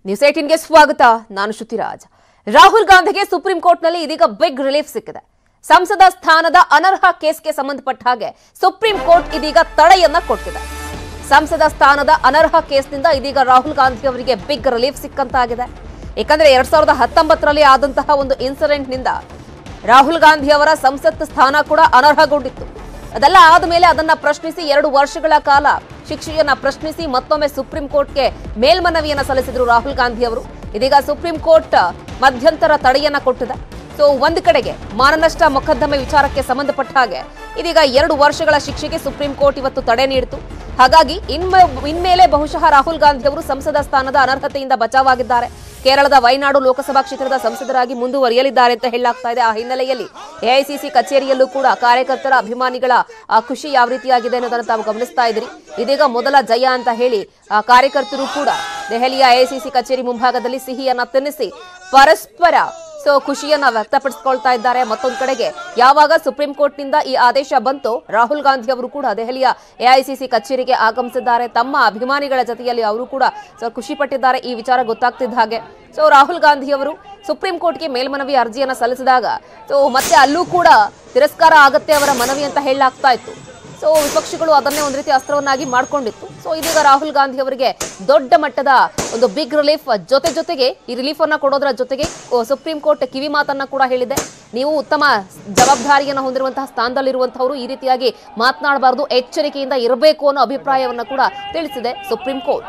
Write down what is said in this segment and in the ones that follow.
News ಏಟೀನ್ಗೆ ಸ್ವಾಗತ ನಾನು ಶ್ರುತಿರಾಜ್ ರಾಹುಲ್ ಗಾಂಧಿಗೆ ಸುಪ್ರೀಂ ಕೋರ್ಟ್ನಲ್ಲಿ ಇದೀಗ ಬಿಗ್ ರಿಲೀಫ್ ಸಿಕ್ಕಿದೆ ಸಂಸದ ಸ್ಥಾನದ ಅನರ್ಹ ಕೇಸ್ಗೆ ಸಂಬಂಧಪಟ್ಟ ಹಾಗೆ ಸುಪ್ರೀಂ ಕೋರ್ಟ್ ಇದೀಗ ತಡೆಯನ್ನ ಕೊಟ್ಟಿದೆ ಸಂಸದ ಸ್ಥಾನದ ಅನರ್ಹ ಕೇಸ್ನಿಂದ ಇದೀಗ ರಾಹುಲ್ ಗಾಂಧಿ ಅವರಿಗೆ ಬಿಗ್ ರಿಲೀಫ್ ಸಿಕ್ಕಂತಾಗಿದೆ ಯಾಕಂದ್ರೆ ಎರಡ್ ಸಾವಿರದ ಹತ್ತೊಂಬತ್ತರಲ್ಲಿ ಆದಂತಹ ಒಂದು ಇನ್ಸಿಡೆಂಟ್ನಿಂದ ರಾಹುಲ್ ಗಾಂಧಿ ಅವರ ಸಂಸತ್ ಸ್ಥಾನ ಕೂಡ ಅನರ್ಹಗೊಂಡಿತ್ತು ಅದೆಲ್ಲ ಆದಮೇಲೆ ಅದನ್ನ ಪ್ರಶ್ನಿಸಿ ಎರಡು ವರ್ಷಗಳ ಕಾಲ ಶಿಕ್ಷೆಯನ್ನ ಪ್ರಶ್ನಿಸಿ ಮತ್ತೊಮ್ಮೆ ಸುಪ್ರೀಂ ಕೋರ್ಟ್ಗೆ ಮೇಲ್ಮನವಿಯನ್ನ ಸಲ್ಲಿಸಿದ್ರು ರಾಹುಲ್ ಗಾಂಧಿ ಅವರು ಇದೀಗ ಸುಪ್ರೀಂ ಕೋರ್ಟ್ ಮಧ್ಯಂತರ ತಡೆಯನ್ನ ಕೊಟ್ಟಿದೆ ಸೊ ಒಂದು ಕಡೆಗೆ ಮಾನನಷ್ಟ ಮೊಕದ್ದಮೆ ವಿಚಾರಕ್ಕೆ ಸಂಬಂಧಪಟ್ಟ ಹಾಗೆ ಇದೀಗ ಎರಡು ವರ್ಷಗಳ ಶಿಕ್ಷೆಗೆ ಸುಪ್ರೀಂ ಕೋರ್ಟ್ ಇವತ್ತು ತಡೆ ನೀಡಿತು ಹಾಗಾಗಿ ಇನ್ಮ ಇನ್ಮೇಲೆ ಬಹುಶಃ ರಾಹುಲ್ ಗಾಂಧಿ ಅವರು ಸಂಸದ ಸ್ಥಾನದ ಅನರ್ಹತೆಯಿಂದ ಬಚಾವಾಗಿದ್ದಾರೆ ಕೇರಳದ ವಯನಾಡು ಲೋಕಸಭಾ ಕ್ಷೇತ್ರದ ಸಂಸದರಾಗಿ ಮುಂದುವರಿಯಲಿದ್ದಾರೆ ಅಂತ ಹೇಳಲಾಗ್ತಾ ಇದೆ ಆ ಹಿನ್ನೆಲೆಯಲ್ಲಿ ಎಐಸಿಸಿ ಕಚೇರಿಯಲ್ಲೂ ಕೂಡ ಕಾರ್ಯಕರ್ತರ ಅಭಿಮಾನಿಗಳ ಆ ಖುಷಿ ಯಾವ ರೀತಿಯಾಗಿದೆ ಅನ್ನೋದನ್ನು ತಾವು ಗಮನಿಸ್ತಾ ಇದ್ರಿ ಇದೀಗ ಮೊದಲ ಜಯ ಅಂತ ಹೇಳಿ ಆ ಕಾರ್ಯಕರ್ತರು ಕೂಡ ದೆಹಲಿಯ ಎಐಸಿಸಿ ಕಚೇರಿ ಮುಂಭಾಗದಲ್ಲಿ ಸಿಹಿಯನ್ನ ತಿನ್ನಿಸಿ ಪರಸ್ಪರ ಸೊ ಖುಷಿಯನ್ನ ವ್ಯಕ್ತಪಡಿಸಿಕೊಳ್ತಾ ಇದ್ದಾರೆ ಮತ್ತೊಂದು ಕಡೆಗೆ ಯಾವಾಗ ಸುಪ್ರೀಂ ಕೋರ್ಟ್ನಿಂದ ಈ ಆದೇಶ ಬಂತು ರಾಹುಲ್ ಗಾಂಧಿ ಅವರು ಕೂಡ ದೆಹಲಿಯ ಎಐಸಿಸಿ ಕಚೇರಿಗೆ ಆಗಮಿಸಿದ್ದಾರೆ ತಮ್ಮ ಅಭಿಮಾನಿಗಳ ಜೊತೆಯಲ್ಲಿ ಅವರು ಕೂಡ ಸೊ ಖುಷಿ ಪಟ್ಟಿದ್ದಾರೆ ಈ ವಿಚಾರ ಗೊತ್ತಾಗ್ತಿದ್ದ ಹಾಗೆ ಸೊ ರಾಹುಲ್ ಗಾಂಧಿ ಅವರು ಸುಪ್ರೀಂ ಕೋರ್ಟ್ಗೆ ಮೇಲ್ಮನವಿ ಅರ್ಜಿಯನ್ನ ಸಲ್ಲಿಸಿದಾಗ ಸೊ ಮತ್ತೆ ಅಲ್ಲೂ ಕೂಡ ತಿರಸ್ಕಾರ ಆಗತ್ತೆ ಅವರ ಮನವಿ ಅಂತ ಹೇಳಲಾಗ್ತಾ ಇತ್ತು ಸೊ ವಿಪಕ್ಷಗಳು ಅದನ್ನೇ ಒಂದು ರೀತಿ ಅಸ್ತ್ರವನ್ನಾಗಿ ಮಾಡ್ಕೊಂಡಿತ್ತು ಸೊ ಇದೀಗ ರಾಹುಲ್ ಗಾಂಧಿ ಅವರಿಗೆ ದೊಡ್ಡ ಮಟ್ಟದ ಒಂದು ಬಿಗ್ ರಿಲೀಫ್ ಜೊತೆ ಜೊತೆಗೆ ಈ ರಿಲೀಫ್ ಅನ್ನ ಕೊಡೋದ್ರ ಜೊತೆಗೆ ಓ, ಸುಪ್ರೀಂ ಕೋರ್ಟ್ ಕಿವಿ ಮಾತನ್ನ ಕೂಡ ಹೇಳಿದೆ ನೀವು ಉತ್ತಮ ಜವಾಬ್ದಾರಿಯನ್ನು ಹೊಂದಿರುವಂತಹ ಸ್ಥಾನದಲ್ಲಿರುವಂತಹವರು ಈ ರೀತಿಯಾಗಿ ಮಾತನಾಡಬಾರದು ಎಚ್ಚರಿಕೆಯಿಂದ ಇರಬೇಕು ಅನ್ನೋ ಅಭಿಪ್ರಾಯವನ್ನ ಕೂಡ ತಿಳಿಸಿದೆ ಸುಪ್ರೀಂ ಕೋರ್ಟ್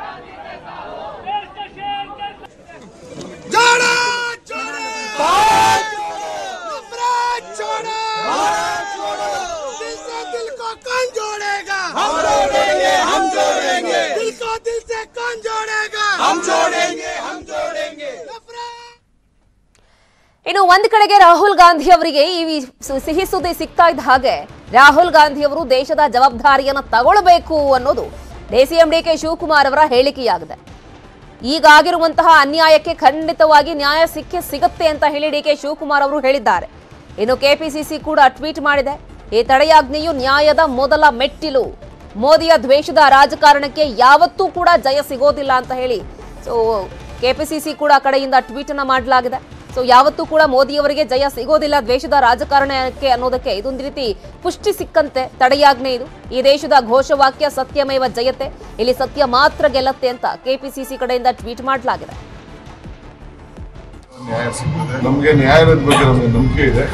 जोड़ो जोड़ो भारत नफरत छोड़ो भारत छोड़ो दिल से दिल को कौन जोड़ेगा हम जोड़ेंगे हम जोड़ेंगे दिल को दिल से कौन जोड़ेगा हम जोड़ेंगे हम जोड़ेंगे नफरत ಇನ್ನು ಒಂದ್ ಕಡೆಗೆ ರಾಹುಲ್ ಗಾಂಧಿ ಅವರಿಗೆ ಈ ವಿ- ಸು- ಸಿಹಿ ಸುದ್ದಿ ಸಿಗ್ತಾ ಇದ್ದ ಹಾಗೆ ರಾಹುಲ್ ಗಾಂಧಿ ಅವರು ದೇಶದ ಜವಾಬ್ದಾರಿಯನ್ನ ತಗೊಳ್ಬೇಕು ಅನ್ನೋದು ಡಿಸಿಎಂ ಡಿ ಕೆ ಶಿವಕುಮಾರ್ ಅವರ ಹೇಳಿಕೆಯಾಗಿದೆ ಈಗಾಗಿರುವಂತಹ ಅನ್ಯಾಯಕ್ಕೆ ಖಂಡಿತವಾಗಿ ನ್ಯಾಯ ಸಿಕ್ಕೇ ಸಿಗುತ್ತೆ ಅಂತ ಹೇಳಿ ಡಿ ಕೆ ಶಿವಕುಮಾರ್ ಅವರು ಹೇಳಿದ್ದಾರೆ ಇನ್ನು ಕೆಪಿಸಿಸಿ ಕೂಡ ಟ್ವೀಟ್ ಮಾಡಿದೆ ಈ ತಡೆಯಾಜ್ಞೆಯು ನ್ಯಾಯದ ಮೊದಲ ಮೆಟ್ಟಿಲು ಮೋದಿಯ ದ್ವೇಷದ ರಾಜಕಾರಣಕ್ಕೆ ಯಾವತ್ತೂ ಕೂಡ ಜಯ ಸಿಗೋದಿಲ್ಲ ಅಂತ ಹೇಳಿ ಸೊ ಕೆಪಿಸಿಸಿ ಕೂಡ ಆ ಕಡೆಯಿಂದ ಟ್ವೀಟ್ ಅನ್ನ ಮಾಡಲಾಗಿದೆ ಸೊ ಯಾವತ್ತೂ ಕೂಡ ಮೋದಿಯವರಿಗೆ ಜಯ ಸಿಗೋದಿಲ್ಲ ದ್ವೇಷದ ರಾಜಕಾರಣಕ್ಕೆ ಅನ್ನೋದಕ್ಕೆ ಇದೊಂದು ರೀತಿ ಪುಷ್ಟಿ ಸಿಕ್ಕಂತೆ ತಡೆಯಾಜ್ಞೆ ಇದು ಈ ದೇಶದ ಘೋಷವಾಕ್ಯ ಸತ್ಯಮೇವ ಜಯತೆ ಇಲ್ಲಿ ಸತ್ಯ ಮಾತ್ರ ಗೆಲ್ಲತ್ತೆ ಅಂತ ಕೆಪಿಸಿಸಿ ಕಡೆಯಿಂದ ಟ್ವೀಟ್ ಮಾಡಲಾಗಿದೆ ನ್ಯಾಯ ಸಿಗ್ತದೆ ನಮಗೆ ನ್ಯಾಯದ ಬಗ್ಗೆ ನಮಗೆ ನಂಬಿಕೆ ಇದೆ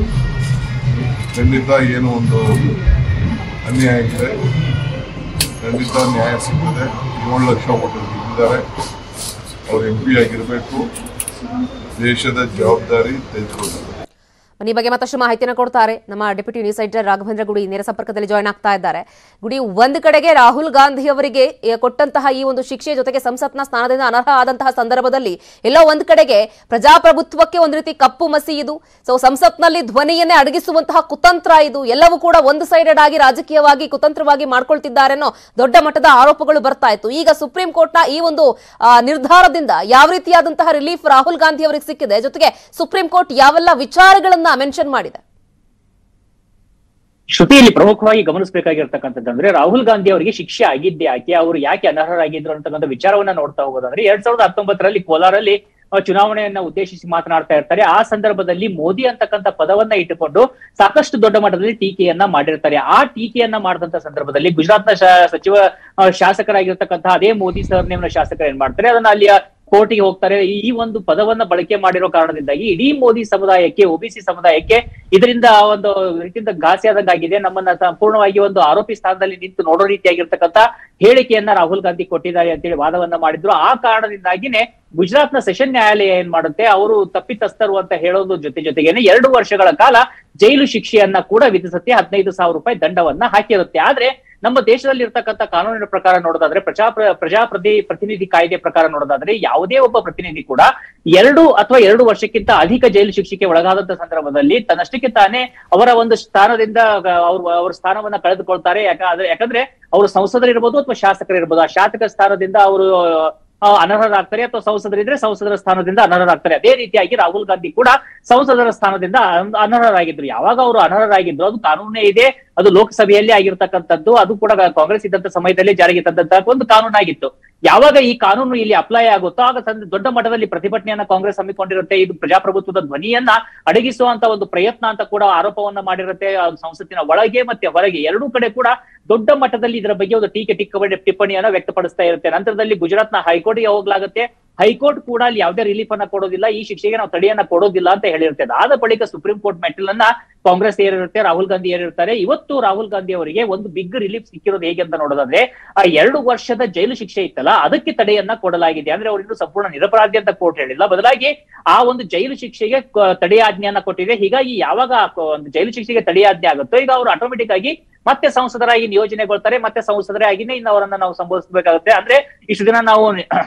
ಖಂಡಿತ ಏನು ಒಂದು ಅನ್ಯಾಯ ಇದೆ ಖಂಡಿತ ನ್ಯಾಯ ಸಿಗ್ತದೆ ಏಳು ಲಕ್ಷ ವೋಟರ್ ಇದ್ದಾರೆ ಅವ್ರು ಎಂ ಪಿ ಆಗಿರಬೇಕು ದೇಶದ ಜವಾಬ್ದಾರಿ ತೆಗೆದುಕೊಳ್ತಾರೆ ಬನ್ನಿ ಈ ಬಗ್ಗೆ ಮತ್ತಷ್ಟು ಮಾಹಿತಿಯನ್ನು ಕೊಡ್ತಾರೆ ನಮ್ಮ ಡೆಪ್ಯೂಟಿ ನ್ಯೂಸ್ ಎಡಿಟರ್ ರಾಘವೇಂದ್ರ ಗುಡಿ ನೇರ ಸಂಪರ್ಕದಲ್ಲಿ ಜಾಯ್ನ್ ಆಗ್ತಾ ಇದ್ದಾರೆ ಗುಡಿ ಒಂದು ಕಡೆಗೆ ರಾಹುಲ್ ಗಾಂಧಿ ಅವರಿಗೆ ಎ, ಕೊಟ್ಟಂತಹ ಈ ಒಂದು ಶಿಕ್ಷೆ ಜೊತೆಗೆ ಸಂಸತ್ನ ಸ್ಥಾನದಿಂದ ಅನರ್ಹ ಆದಂತಹ ಸಂದರ್ಭದಲ್ಲಿ ಎಲ್ಲೋ ಒಂದು ಕಡೆಗೆ ಪ್ರಜಾಪ್ರಭುತ್ವಕ್ಕೆ ಒಂದು ರೀತಿ ಕಪ್ಪು ಮಸಿ ಇದು ಸೊ ಸಂಸತ್ನಲ್ಲಿ ಧ್ವನಿಯನ್ನೇ ಅಡಗಿಸುವಂತಹ ಕುತಂತ್ರ ಇದು ಎಲ್ಲವೂ ಕೂಡ ಒಂದು ಸೈಡೆಡ್ ಆಗಿ ರಾಜಕೀಯವಾಗಿ ಕುತಂತ್ರವಾಗಿ ಮಾಡ್ಕೊಳ್ತಿದ್ದಾರೆ ಅನ್ನೋ ದೊಡ್ಡ ಮಟ್ಟದ ಆರೋಪಗಳು ಬರ್ತಾ ಇತ್ತು ಈಗ ಸುಪ್ರೀಂ ಕೋರ್ಟ್ನ ಈ ಒಂದು ಆ, ನಿರ್ಧಾರದಿಂದ ಯಾವ ರೀತಿಯಾದಂತಹ ರಿಲೀಫ್ ರಾಹುಲ್ ಗಾಂಧಿ ಅವರಿಗೆ ಸಿಕ್ಕಿದೆ ಜೊತೆಗೆ ಸುಪ್ರೀಂ ಕೋರ್ಟ್ ಯಾವೆಲ್ಲ ವಿಚಾರಗಳನ್ನ ಮೆನ್ಷನ್ ಮಾಡಿದೆ ಶ್ರುತಿಯಲ್ಲಿ ಪ್ರಮುಖವಾಗಿ ಗಮನಿಸಬೇಕಾಗಿರ್ತಕ್ಕಂಥದ್ದಂದ್ರೆ ರಾಹುಲ್ ಗಾಂಧಿ ಅವರಿಗೆ ಶಿಕ್ಷೆ ಆಗಿದ್ದೆ ಯಾಕೆ ಅವರು ಯಾಕೆ ಅನರ್ಹರಾಗಿದ್ರು ಅಂತಕ್ಕಂಥ ವಿಚಾರವನ್ನ ನೋಡ್ತಾ ಹೋಗೋದಂದ್ರೆ ಎರಡ್ ಸಾವಿರದ ಹತ್ತೊಂಬತ್ತರಲ್ಲಿ ಕೋಲಾರಲ್ಲಿ ಆ, ಚುನಾವಣೆಯನ್ನ ಉದ್ದೇಶಿಸಿ ಮಾತನಾಡ್ತಾ ಇರ್ತಾರೆ ಆ ಸಂದರ್ಭದಲ್ಲಿ ಮೋದಿ ಅಂತಕ್ಕಂಥ ಪದವನ್ನ ಇಟ್ಟುಕೊಂಡು ಸಾಕಷ್ಟು ದೊಡ್ಡ ಮಟ್ಟದಲ್ಲಿ ಟೀಕೆಯನ್ನ ಮಾಡಿರ್ತಾರೆ ಆ ಟೀಕೆಯನ್ನ ಮಾಡಿದಂತ ಸಂದರ್ಭದಲ್ಲಿ ಗುಜರಾತ್ನ ಶಾ- ಸಚಿವ ಆ, ಶಾಸಕರಾಗಿರ್ತಕ್ಕಂಥ ಅದೇ ಮೋದಿ ಸರ್ನೇಮ್ನ ಶಾಸಕರು ಏನ್ ಮಾಡ್ತಾರೆ ಅದನ್ನ ಅಲ್ಲಿಯ ಕೋರ್ಟಿಗೆ ಹೋಗ್ತಾರೆ ಈ ಈ ಒಂದು ಪದವನ್ನ ಬಳಕೆ ಮಾಡಿರೋ ಕಾರಣದಿಂದಾಗಿ ಇಡೀ ಮೋದಿ ಸಮುದಾಯಕ್ಕೆ ಒಬಿಸಿ ಸಮುದಾಯಕ್ಕೆ ಇದರಿಂದ ಒಂದು ರೀತಿಯಿಂದ ಘಾಸಿ ಆದಂಗಾಗಿದೆ ನಮ್ಮನ್ನ ಸಂಪೂರ್ಣವಾಗಿ ಒಂದು ಆರೋಪಿ ಸ್ಥಾನದಲ್ಲಿ ನಿಂತು ನೋಡೋ ರೀತಿಯಾಗಿರ್ತಕ್ಕಂಥ ಹೇಳಿಕೆಯನ್ನ ರಾಹುಲ್ ಗಾಂಧಿ ಕೊಟ್ಟಿದ್ದಾರೆ ಅಂತೇಳಿ ವಾದವನ್ನ ಮಾಡಿದ್ರು ಆ ಕಾರಣದಿಂದಾಗಿನೇ ಗುಜರಾತ್ನ ಸೆಷನ್ ನ್ಯಾಯಾಲಯ ಏನ್ ಮಾಡುತ್ತೆ ಅವರು ತಪ್ಪಿತಸ್ಥರು ಅಂತ ಹೇಳೋದು ಜೊತೆ ಜೊತೆಗೇನೆ ಎರಡು ವರ್ಷಗಳ ಕಾಲ ಜೈಲು ಶಿಕ್ಷೆಯನ್ನ ಕೂಡ ವಿಧಿಸುತ್ತೆ ಹದಿನೈದು ಸಾವಿರ ರೂಪಾಯಿ ದಂಡವನ್ನ ಹಾಕಿರುತ್ತೆ ಆದ್ರೆ ನಮ್ಮ ದೇಶದಲ್ಲಿ ಇರ್ತಕ್ಕಂಥ ಕಾನೂನಿನ ಪ್ರಕಾರ ನೋಡೋದಾದ್ರೆ ಪ್ರಜಾ ಪ್ರಜಾ ಪ್ರತಿ ಪ್ರತಿನಿಧಿ ಕಾಯ್ದೆ ಪ್ರಕಾರ ನೋಡೋದಾದ್ರೆ ಯಾವುದೇ ಒಬ್ಬ ಪ್ರತಿನಿಧಿ ಕೂಡ ಎರಡು ಅಥವಾ ಎರಡು ವರ್ಷಕ್ಕಿಂತ ಅಧಿಕ ಜೈಲು ಶಿಕ್ಷೆಗೆ ಒಳಗಾದಂತ ಸಂದರ್ಭದಲ್ಲಿ ತನ್ನಷ್ಟಕ್ಕೆ ತಾನೇ ಅವರ ಒಂದು ಸ್ಥಾನದಿಂದ ಅವ್ರು ಅವ್ರ ಸ್ಥಾನವನ್ನ ಕಳೆದುಕೊಳ್ತಾರೆ ಯಾಕ ಆದ್ರೆ ಯಾಕಂದ್ರೆ ಅವರು ಸಂಸದರಿರ್ಬೋದು ಅಥವಾ ಶಾಸಕರಿರ್ಬೋದು ಆ ಶಾಸಕ ಸ್ಥಾನದಿಂದ ಅವರು ಆ, ಅನರ್ಹರಾಗ್ತಾರೆ ಅಥವಾ ಸಂಸದರಿದ್ರೆ ಸಂಸದರ ಸ್ಥಾನದಿಂದ ಅನರ್ಹರಾಗ್ತಾರೆ ಅದೇ ರೀತಿಯಾಗಿ ರಾಹುಲ್ ಗಾಂಧಿ ಕೂಡ ಸಂಸದರ ಸ್ಥಾನದಿಂದ ಅನ್- ಅನರ್ಹರಾಗಿದ್ರು ಯಾವಾಗ ಅವರು ಅನರ್ಹರಾಗಿದ್ರು ಅದು ಕಾನೂನೇ ಇದೆ ಅದು ಲೋಕಸಭೆಯಲ್ಲಿ ಆಗಿರ್ತಕ್ಕಂಥದ್ದು ಅದು ಕೂಡ ಕಾಂಗ್ರೆಸ್ ಇದ್ದಂತ ಸಮಯದಲ್ಲಿ ಜಾರಿಗೆ ತಂದಂತ ಒಂದು ಕಾನೂನಾಗಿತ್ತು ಯಾವಾಗ ಈ ಕಾನೂನು ಇಲ್ಲಿ ಅಪ್ಲೈ ಆಗುತ್ತೋ ಆಗ ಸಂದ್- ದೊಡ್ಡ ಮಟ್ಟದಲ್ಲಿ ಪ್ರತಿಭಟನೆಯನ್ನ ಕಾಂಗ್ರೆಸ್ ಹಮ್ಮಿಕೊಂಡಿರುತ್ತೆ ಇದು ಪ್ರಜಾಪ್ರಭುತ್ವದ ಧ್ವನಿಯನ್ನ ಅಡಗಿಸುವಂತ ಒಂದು ಪ್ರಯತ್ನ ಅಂತ ಕೂಡ ಆರೋಪವನ್ನ ಮಾಡಿರುತ್ತೆ ಆ ಸಂಸತ್ತಿನ ಒಳಗೆ ಮತ್ತೆ ಹೊರಗೆ ಎರಡೂ ಕಡೆ ಕೂಡ ದೊಡ್ಡ ಮಟ್ಟದಲ್ಲಿ ಇದರ ಬಗ್ಗೆ ಒಂದು ಟೀಕೆ ಟಿಕ್ಕ ಟಿಪ್ಪಣಿಯನ್ನ ವ್ಯಕ್ತಪಡಿಸ್ತಾ ಇರುತ್ತೆ ನಂತರದಲ್ಲಿ ಗುಜರಾತ್ನ ಹೈಕೋರ್ಟ್ಗೆ ಹೋಗ್ಲಾಗುತ್ತೆ ಹೈಕೋರ್ಟ್ ಕೂಡ ಅಲ್ಲಿ ಯಾವುದೇ ರಿಲೀಫ್ ಅನ್ನ ಕೊಡೋದಿಲ್ಲ ಈ ಶಿಕ್ಷೆಗೆ ನಾವು ತಡೆಯನ್ನ ಕೊಡೋದಿಲ್ಲ ಅಂತ ಹೇಳಿರುತ್ತೆ ಅದಾದ ಬಳಿಕ ಸುಪ್ರೀಂ ಕೋರ್ಟ್ ಮೆಟ್ಟಿಲನ್ನ ಕಾಂಗ್ರೆಸ್ ಏರಿರುತ್ತೆ ರಾಹುಲ್ ಗಾಂಧಿ ಏರಿರ್ತಾರೆ ಇವತ್ತು ರಾಹುಲ್ ಗಾಂಧಿ ಅವರಿಗೆ ಒಂದು ಬಿಗ್ ರಿಲೀಫ್ ಸಿಕ್ಕಿರೋದು ಹೇಗೆ ಅಂತ ನೋಡೋದಾದ್ರೆ ಆ ಎರಡು ವರ್ಷದ ಜೈಲು ಶಿಕ್ಷೆ ಇತ್ತಲ್ಲ ಅದಕ್ಕೆ ತಡೆಯನ್ನ ಕೊಡಲಾಗಿದೆ ಅಂದ್ರೆ ಅವರಿನ್ನು ಸಂಪೂರ್ಣ ನಿರಪರಾಧಿ ಅಂತ ಕೋರ್ಟ್ ಹೇಳಿಲ್ಲ ಬದಲಾಗಿ ಆ ಒಂದು ಜೈಲು ಶಿಕ್ಷೆಗೆ ಕ- ತಡೆಯಾಜ್ಞೆಯನ್ನ ಕೊಟ್ಟಿದೆ ಹೀಗಾಗಿ ಯಾವಾಗ ಆ ಕ- ಒಂದು ಜೈಲು ಶಿಕ್ಷೆಗೆ ತಡೆಯಾಜ್ಞೆ ಆಗುತ್ತೋ ಈಗ ಅವರು ಆಟೋಮೆಟಿಕ್ ಆಗಿ ಮತ್ತೆ ಸಂಸದರಾಗಿ ನಿಯೋಜನೆಗೊಳ್ತಾರೆ ಮತ್ತೆ ಸಂಸದರಾಗಿನೇ ಇನ್ನು ಅವರನ್ನ ನಾವು ಸಂಬೋಧಿಸಬೇಕಾಗುತ್ತೆ ಅಂದ್ರೆ ಇಷ್ಟು ದಿನ ನಾವು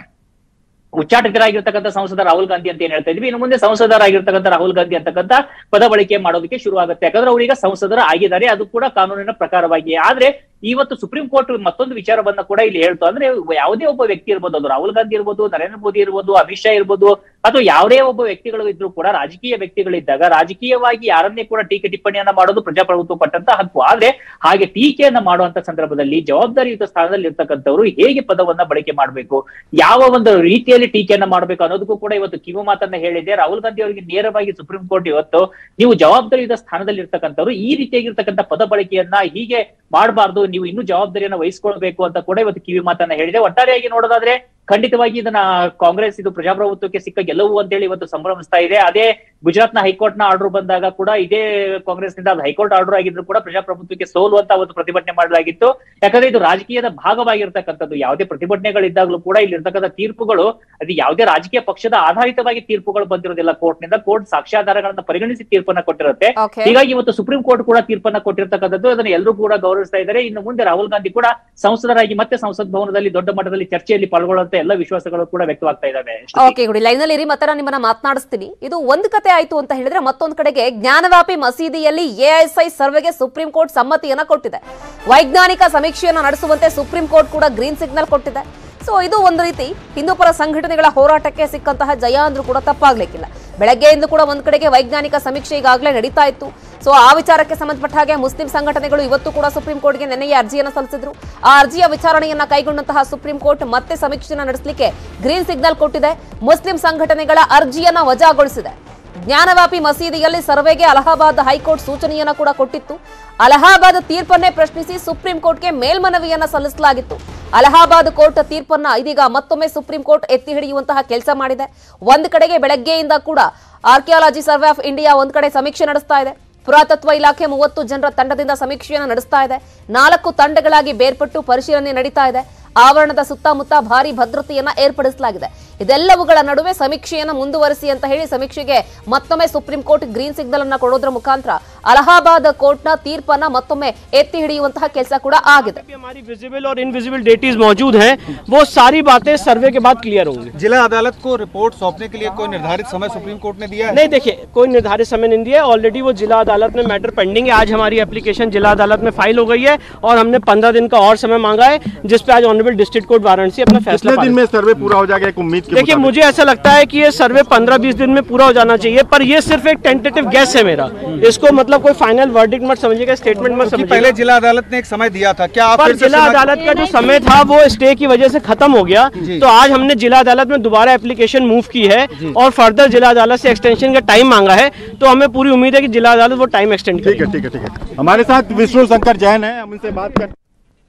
ಉಚ್ಚಾಟಿತರಾಗಿರ್ತಕ್ಕಂಥ ಸಂಸದ ರಾಹುಲ್ ಗಾಂಧಿ ಅಂತ ಏನ್ ಹೇಳ್ತಾ ಇದ್ವಿ ಇನ್ನು ಮುಂದೆ ಸಂಸದರಾಗಿರ್ತಕ್ಕಂಥ ರಾಹುಲ್ ಗಾಂಧಿ ಅಂತಕ್ಕಂಥ ಪದ ಬಳಕೆ ಮಾಡೋದಕ್ಕೆ ಶುರು ಆಗುತ್ತೆ ಯಾಕಂದ್ರೆ ಅವರೀಗ ಸಂಸದರ ಆಗಿದ್ದಾರೆ ಅದು ಕೂಡ ಕಾನೂನಿನ ಪ್ರಕಾರವಾಗಿ ಆದ್ರೆ ಇವತ್ತು ಸುಪ್ರೀಂ ಕೋರ್ಟ್ ಮತ್ತೊಂದು ವಿಚಾರವನ್ನ ಕೂಡ ಇಲ್ಲಿ ಹೇಳ್ತು ಅಂದ್ರೆ ಯಾವುದೇ ಒಬ್ಬ ವ್ಯಕ್ತಿ ಇರ್ಬೋದು ಅದು ರಾಹುಲ್ ಗಾಂಧಿ ಇರ್ಬೋದು ನರೇಂದ್ರ ಮೋದಿ ಇರ್ಬೋದು ಅಮಿತ್ ಶಾ ಇರ್ಬೋದು ಅಥವಾ ಯಾವುದೇ ಒಬ್ಬ ವ್ಯಕ್ತಿಗಳು ಇದ್ರು ಕೂಡ ರಾಜಕೀಯ ವ್ಯಕ್ತಿಗಳಿದ್ದಾಗ ರಾಜಕೀಯವಾಗಿ ಯಾರನ್ನೇ ಕೂಡ ಟೀಕೆ ಟಿಪ್ಪಣಿಯನ್ನ ಮಾಡೋದು ಪ್ರಜಾಪ್ರಭುತ್ವ ಪಟ್ಟಂತ ಹಕ್ಕು ಆದ್ರೆ ಹಾಗೆ ಟೀಕೆಯನ್ನ ಮಾಡುವಂತ ಸಂದರ್ಭದಲ್ಲಿ ಜವಾಬ್ದಾರಿಯುತ ಸ್ಥಾನದಲ್ಲಿ ಇರ್ತಕ್ಕಂಥವ್ರು ಹೇಗೆ ಪದವನ್ನ ಬಳಕೆ ಮಾಡಬೇಕು ಯಾವ ಒಂದು ರೀತಿಯಲ್ಲಿ ಟೀಕೆಯನ್ನ ಮಾಡಬೇಕು ಅನ್ನೋದಕ್ಕೂ ಕೂಡ ಇವತ್ತು ಕಿವು ಮಾತನ್ನ ಹೇಳಿದೆ ರಾಹುಲ್ ಗಾಂಧಿ ಅವರಿಗೆ ನೇರವಾಗಿ ಸುಪ್ರೀಂ ಕೋರ್ಟ್ ಇವತ್ತು ನೀವು ಜವಾಬ್ದಾರಿಯುತ ಸ್ಥಾನದಲ್ಲಿ ಇರ್ತಕ್ಕಂಥವ್ರು ಈ ರೀತಿಯಾಗಿರ್ತಕ್ಕಂಥ ಪದ ಬಳಕೆಯನ್ನ ಹೀಗೆ ಮಾಡಬಾರ್ದು ನೀವು ಇನ್ನೂ ಜವಾಬ್ದಾರಿಯನ್ನ ವಹಿಸ್ಕೊಳ್ಬೇಕು ಅಂತ ಕೂಡ ಇವತ್ತು ಕಿವಿ ಮಾತನ್ನ ಹೇಳಿದೆ ಒಟ್ಟಾರೆಯಾಗಿ ನೋಡೋದಾದ್ರೆ ಖಂಡಿತವಾಗಿ ಇದನ್ನ ಕಾಂಗ್ರೆಸ್ ಇದು ಪ್ರಜಾಪ್ರಭುತ್ವಕ್ಕೆ ಸಿಕ್ಕ ಗೆಲುವು ಅಂತೇಳಿ ಇವತ್ತು ಸಂಭ್ರಮಿಸ್ತಾ ಇದೆ ಅದೇ ಗುಜರಾತ್ ನ ಹೈಕೋರ್ಟ್ ನ ಆರ್ಡರ್ ಬಂದಾಗ ಕೂಡ ಇದೇ ಕಾಂಗ್ರೆಸ್ ನಿಂದ ಅದು ಹೈಕೋರ್ಟ್ ಆರ್ಡರ್ ಆಗಿದ್ರು ಕೂಡ ಪ್ರಜಾಪ್ರಭುತ್ವಕ್ಕೆ ಸೋಲು ಅಂತ ಅವತ್ತು ಪ್ರತಿಭಟನೆ ಮಾಡಲಾಗಿತ್ತು ಯಾಕಂದ್ರೆ ಇದು ರಾಜಕೀಯದ ಭಾಗವಾಗಿರ್ತಕ್ಕಂಥದ್ದು ಯಾವುದೇ ಪ್ರತಿಭಟನೆಗಳಿದ್ದಾಗಲೂ ಕೂಡ ಇಲ್ಲಿ ಇರ್ತಕ್ಕಂಥ ತೀರ್ಪುಗಳು ಅದು ಯಾವುದೇ ರಾಜಕೀಯ ಪಕ್ಷದ ಆಧಾರಿತವಾಗಿ ತೀರ್ಪುಗಳು ಬಂದಿರೋದಿಲ್ಲ ಕೋರ್ಟ್ ನಿಂದ ಕೋರ್ಟ್ ಸಾಕ್ಷ್ಯಾಧಾರಗಳನ್ನ ಪರಿಗಣಿಸಿ ತೀರ್ಪನ್ನ ಕೊಟ್ಟಿರುತ್ತೆ ಓಕೆ ಹೀಗಾಗಿ ಇವತ್ತು ಸುಪ್ರೀಂ ಕೋರ್ಟ್ ಕೂಡ ತೀರ್ಪನ್ನ ಕೊಟ್ಟಿರ್ತಕ್ಕಂಥದ್ದು ಅದನ್ನ ಎಲ್ಲರೂ ಕೂಡ ಗೌರವಿಸ್ತಾ ಇದ್ದಾರೆ ಇನ್ನು ಮುಂದೆ ರಾಹುಲ್ ಗಾಂಧಿ ಕೂಡ ಸಂಸದರಾಗಿ ಮತ್ತೆ ಸಂಸತ್ ಭವನದಲ್ಲಿ ದೊಡ್ಡ ಮಟ್ಟದಲ್ಲಿ ಚರ್ಚೆಯಲ್ಲಿ ಪಾಲ್ಗೊಳ್ಳುವಂತ ಎಲ್ಲ ವಿಶ್ವಾಸಗಳು ಕೂಡ ವ್ಯಕ್ತವಾಗ್ತಾ ಇದಾವೆ ಓಕೆ ಗುಡಿ ಲೈನ್ ನಲ್ಲಿ ಇರಿ ಮತ್ತೆ ನಾನು ನಿಮ್ಮನ್ನ ಮಾತನಾಡಿಸ್ತೀನಿ ಇದು ಒಂದು ಕತೆ ಆಯ್ತು ಅಂತ ಹೇಳಿದ್ರೆ ಮತ್ತೊಂದು ಕಡೆಗೆ ಜ್ಞಾನವ್ಯಾಪಿ ಮಸೀದಿಯಲ್ಲಿ ಎಎಸ್ಐ ಸರ್ವೆಗೆ ಸುಪ್ರೀಂ ಕೋರ್ಟ್ ಸಮ್ಮತಿಯನ್ನ ಕೊಟ್ಟಿದೆ ವೈಜ್ಞಾನಿಕ ಸಮೀಕ್ಷೆಯನ್ನ ನಡೆಸುವಂತೆ ಸುಪ್ರೀಂ ಕೋರ್ಟ್ ಕೂಡ ಗ್ರೀನ್ ಸಿಗ್ನಲ್ ಕೊಟ್ಟಿದೆ ಸೊ ಇದು ಒಂದು ರೀತಿ ಹಿಂದೂಪರ ಸಂಘಟನೆಗಳ ಹೋರಾಟಕ್ಕೆ ಸಿಕ್ಕಂತಹ ಜಯ ಅಂದ್ರೂ ಕೂಡ ತಪ್ಪಾಗ್ಲಿಕ್ಕಿಲ್ಲ ಬೆಳಗ್ಗೆಯಿಂದ ಕೂಡ ಒಂದ್ ಕಡೆಗೆ ವೈಜ್ಞಾನಿಕ ಸಮೀಕ್ಷೆ ಈಗಾಗಲೇ ನಡೀತಾ ಇತ್ತು ಸೊ ಆ ವಿಚಾರಕ್ಕೆ ಸಂಬಂಧಪಟ್ಟ ಹಾಗೆ ಮುಸ್ಲಿಂ ಸಂಘಟನೆಗಳು ಇವತ್ತು ಕೂಡ ಸುಪ್ರೀಂ ಕೋರ್ಟ್ಗೆ ನಿನ್ನೆಯೇ ಅರ್ಜಿಯನ್ನು ಸಲ್ಲಿಸಿದ್ರು ಆ ಅರ್ಜಿಯ ವಿಚಾರಣೆಯನ್ನ ಕೈಗೊಂಡಂತಹ ಸುಪ್ರೀಂ ಕೋರ್ಟ್ ಮತ್ತೆ ಸಮೀಕ್ಷೆಯನ್ನ ನಡೆಸಲಿಕ್ಕೆ ಗ್ರೀನ್ ಸಿಗ್ನಲ್ ಕೊಟ್ಟಿದೆ ಮುಸ್ಲಿಂ ಸಂಘಟನೆಗಳ ಅರ್ಜಿಯನ್ನ ವಜಾಗೊಳಿಸಿದೆ ಜ್ಞಾನವ್ಯಾಪಿ ಮಸೀದಿಯಲ್ಲಿ ಸರ್ವೆಗೆ ಅಲಹಾಬಾದ್ ಹೈಕೋರ್ಟ್ ಸೂಚನೆಯನ್ನ ಕೂಡ ಕೊಟ್ಟಿತ್ತು ಅಲಹಾಬಾದ್ ತೀರ್ಪನ್ನೇ ಪ್ರಶ್ನಿಸಿ ಸುಪ್ರೀಂ ಕೋರ್ಟ್ಗೆ ಮೇಲ್ಮನವಿಯನ್ನ ಸಲ್ಲಿಸಲಾಗಿತ್ತು ಅಲಹಾಬಾದ್ ಕೋರ್ಟ್ ತೀರ್ಪನ್ನ ಇದೀಗ ಮತ್ತೊಮ್ಮೆ ಸುಪ್ರೀಂ ಕೋರ್ಟ್ ಎತ್ತಿ ಹಿಡಿಯುವಂತಹ ಕೆಲಸ ಮಾಡಿದೆ ಒಂದ್ ಕಡೆಗೆ ಬೆಳಗ್ಗೆಯಿಂದ ಕೂಡ ಆರ್ಕಿಯಾಲಜಿ ಸರ್ವೆ ಆಫ್ ಇಂಡಿಯಾ ಒಂದ್ ಕಡೆ ಸಮೀಕ್ಷೆ ನಡೆಸ್ತಾ ಇದೆ ಪುರಾತತ್ವ ಇಲಾಖೆ ಮೂವತ್ತು ಜನರ ತಂಡದಿಂದ ಸಮೀಕ್ಷೆಯನ್ನು ನಡೆಸ್ತಾ ಇದೆ ನಾಲ್ಕು ತಂಡಗಳಾಗಿ ಬೇರ್ಪಟ್ಟು ಪರಿಶೀಲನೆ ನಡೀತಾ ಇದೆ ಆವರಣದ ಸುತ್ತಮುತ್ತ ಭಾರಿ ಭದ್ರತೆಯನ್ನ ಏರ್ಪಡಿಸಲಾಗಿದೆ ಇದೆಲ್ಲವುಗಳ ನಡುವೆ ಸಮೀಕ್ಷೆಯನ್ನ ಮುಂದುವರಿಸಿ ಅಂತ ಹೇಳಿ ಸಮೀಕ್ಷೆಗೆ ಮತ್ತೊಮ್ಮೆ ಸುಪ್ರೀಂ ಕೋರ್ಟ್ ಗ್ರೀನ್ ಸಿಗ್ನಲ್ ಅನ್ನ ಕೊಡೋದ್ರ ಮುಖಾಂತರ ಅಲಹಾಬಾದ್ ಕೋರ್ಟ್ನ ತೀರ್ಪನ್ನ ಮತ್ತೊಮ್ಮೆ ಎತ್ತಿ ಹಿಡಿಯುವಂತಹ ಕೆಲಸ ಕೂಡ ಆಗಿದೆ भी हमारी विजिबल और इनविजिबल डेटीज मौजूद हैं वो सारी बातें सर्वे के बाद क्लियर होंगी जिला अदालत को रिपोर्ट सौंपने के लिए कोई निर्धारित समय सुप्रीम कोर्ट ने दिया है नहीं देखिए कोई निर्धारित समय नहीं दिया है ऑलरेडी वो जिला अदालत में मैटर पेंडिंग है आज हमारी एप्लीकेशन जिला अदालत में फाइल हो गई है और हमने पंद्रह दिन का और समय मांगा है जिस पे आज ऑनरेबल डिस्ट्रिक्ट कोर्ट वाराणसी अपना फैसला कितने दिन पारित- में सर्वे पूरा हो जाएगा एक उम्मीद के देखिए मुताबिक? मुझे ऐसा लगता है कि ये सर्वे पंद्रह बीस दिन में पूरा हो जाना चाहिए पर ये सिर्फ एक टेंटेटिव गैस है मेरा इसको मतलब कोई फाइनल वर्डिक्ट मत समझिएगा स्टेटमेंट मत क्योंकि समझिएगा पहले जिला अदालत ने एक समय दिया था क्या आप पर फिर से जिला समय- अदालत का जो समय था वो स्टे की वजह से खत्म हो गया जी। तो आज हमने जिला अदालत में दोबारा एप्लीकेशन मूव की है और फर्दर जिला अदालत से एक्सटेंशन का टाइम मांगा है तो हमें पूरी उम्मीद है कि जिला अदालत वो टाइम एक्सटेंड ठीक है ठीक है ठीक है हमारे साथ विष्णु शंकर जैन है हम उनसे बात कर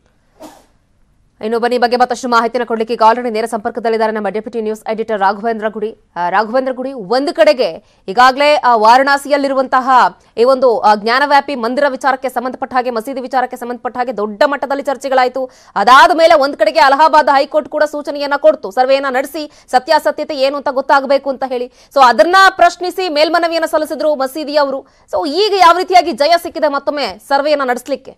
ಇನ್ನು ಬನ್ನಿ ಬಗ್ಗೆ ಮತ್ತಷ್ಟು ಮಾಹಿತಿನ ಕೊಡ್ಲಿಕ್ಕೆ ಈಗ ಆಲ್ರೆಡಿ ನೇರ ಸಂಪರ್ಕದಲ್ಲಿದ್ದಾರೆ ನಮ್ಮ ಡೆಪ್ಯೂಟಿ ನ್ಯೂಸ್ ಎಡಿಟರ್ ರಾಘವೇಂದ್ರ ಗುಡಿ ಆ, ರಾಘವೇಂದ್ರ ಗುಡಿ ಒಂದು ಕಡೆಗೆ ಈಗಾಗಲೇ ಆ, ವಾರಣಾಸಿಯಲ್ಲಿರುವಂತಹ ಈ ಒಂದು ಆ, ಜ್ಞಾನವ್ಯಾಪಿ ಮಂದಿರ ವಿಚಾರಕ್ಕೆ ಸಂಬಂಧಪಟ್ಟ ಹಾಗೆ ಮಸೀದಿ ವಿಚಾರಕ್ಕೆ ಸಂಬಂಧಪಟ್ಟ ಹಾಗೆ ದೊಡ್ಡ ಮಟ್ಟದಲ್ಲಿ ಚರ್ಚೆಗಳಾಯಿತು ಅದಾದ ಮೇಲೆ ಒಂದ್ ಕಡೆಗೆ ಅಲಹಾಬಾದ್ ಹೈಕೋರ್ಟ್ ಕೂಡ ಸೂಚನೆಯನ್ನ ಕೊಡ್ತು ಸರ್ವೆಯನ್ನ ನಡೆಸಿ ಸತ್ಯಾಸತ್ಯತೆ ಏನು ಅಂತ ಗೊತ್ತಾಗಬೇಕು ಅಂತ ಹೇಳಿ ಸೊ ಅದನ್ನ ಪ್ರಶ್ನಿಸಿ ಮೇಲ್ಮನವಿಯನ್ನ ಸಲ್ಲಿಸಿದ್ರು ಮಸೀದಿಯವರು ಸೊ ಈಗ ಯಾವ ರೀತಿಯಾಗಿ ಜಯ ಸಿಕ್ಕಿದೆ ಮತ್ತೊಮ್ಮೆ ಸರ್ವೆಯನ್ನ ನಡೆಸಲಿಕ್ಕೆ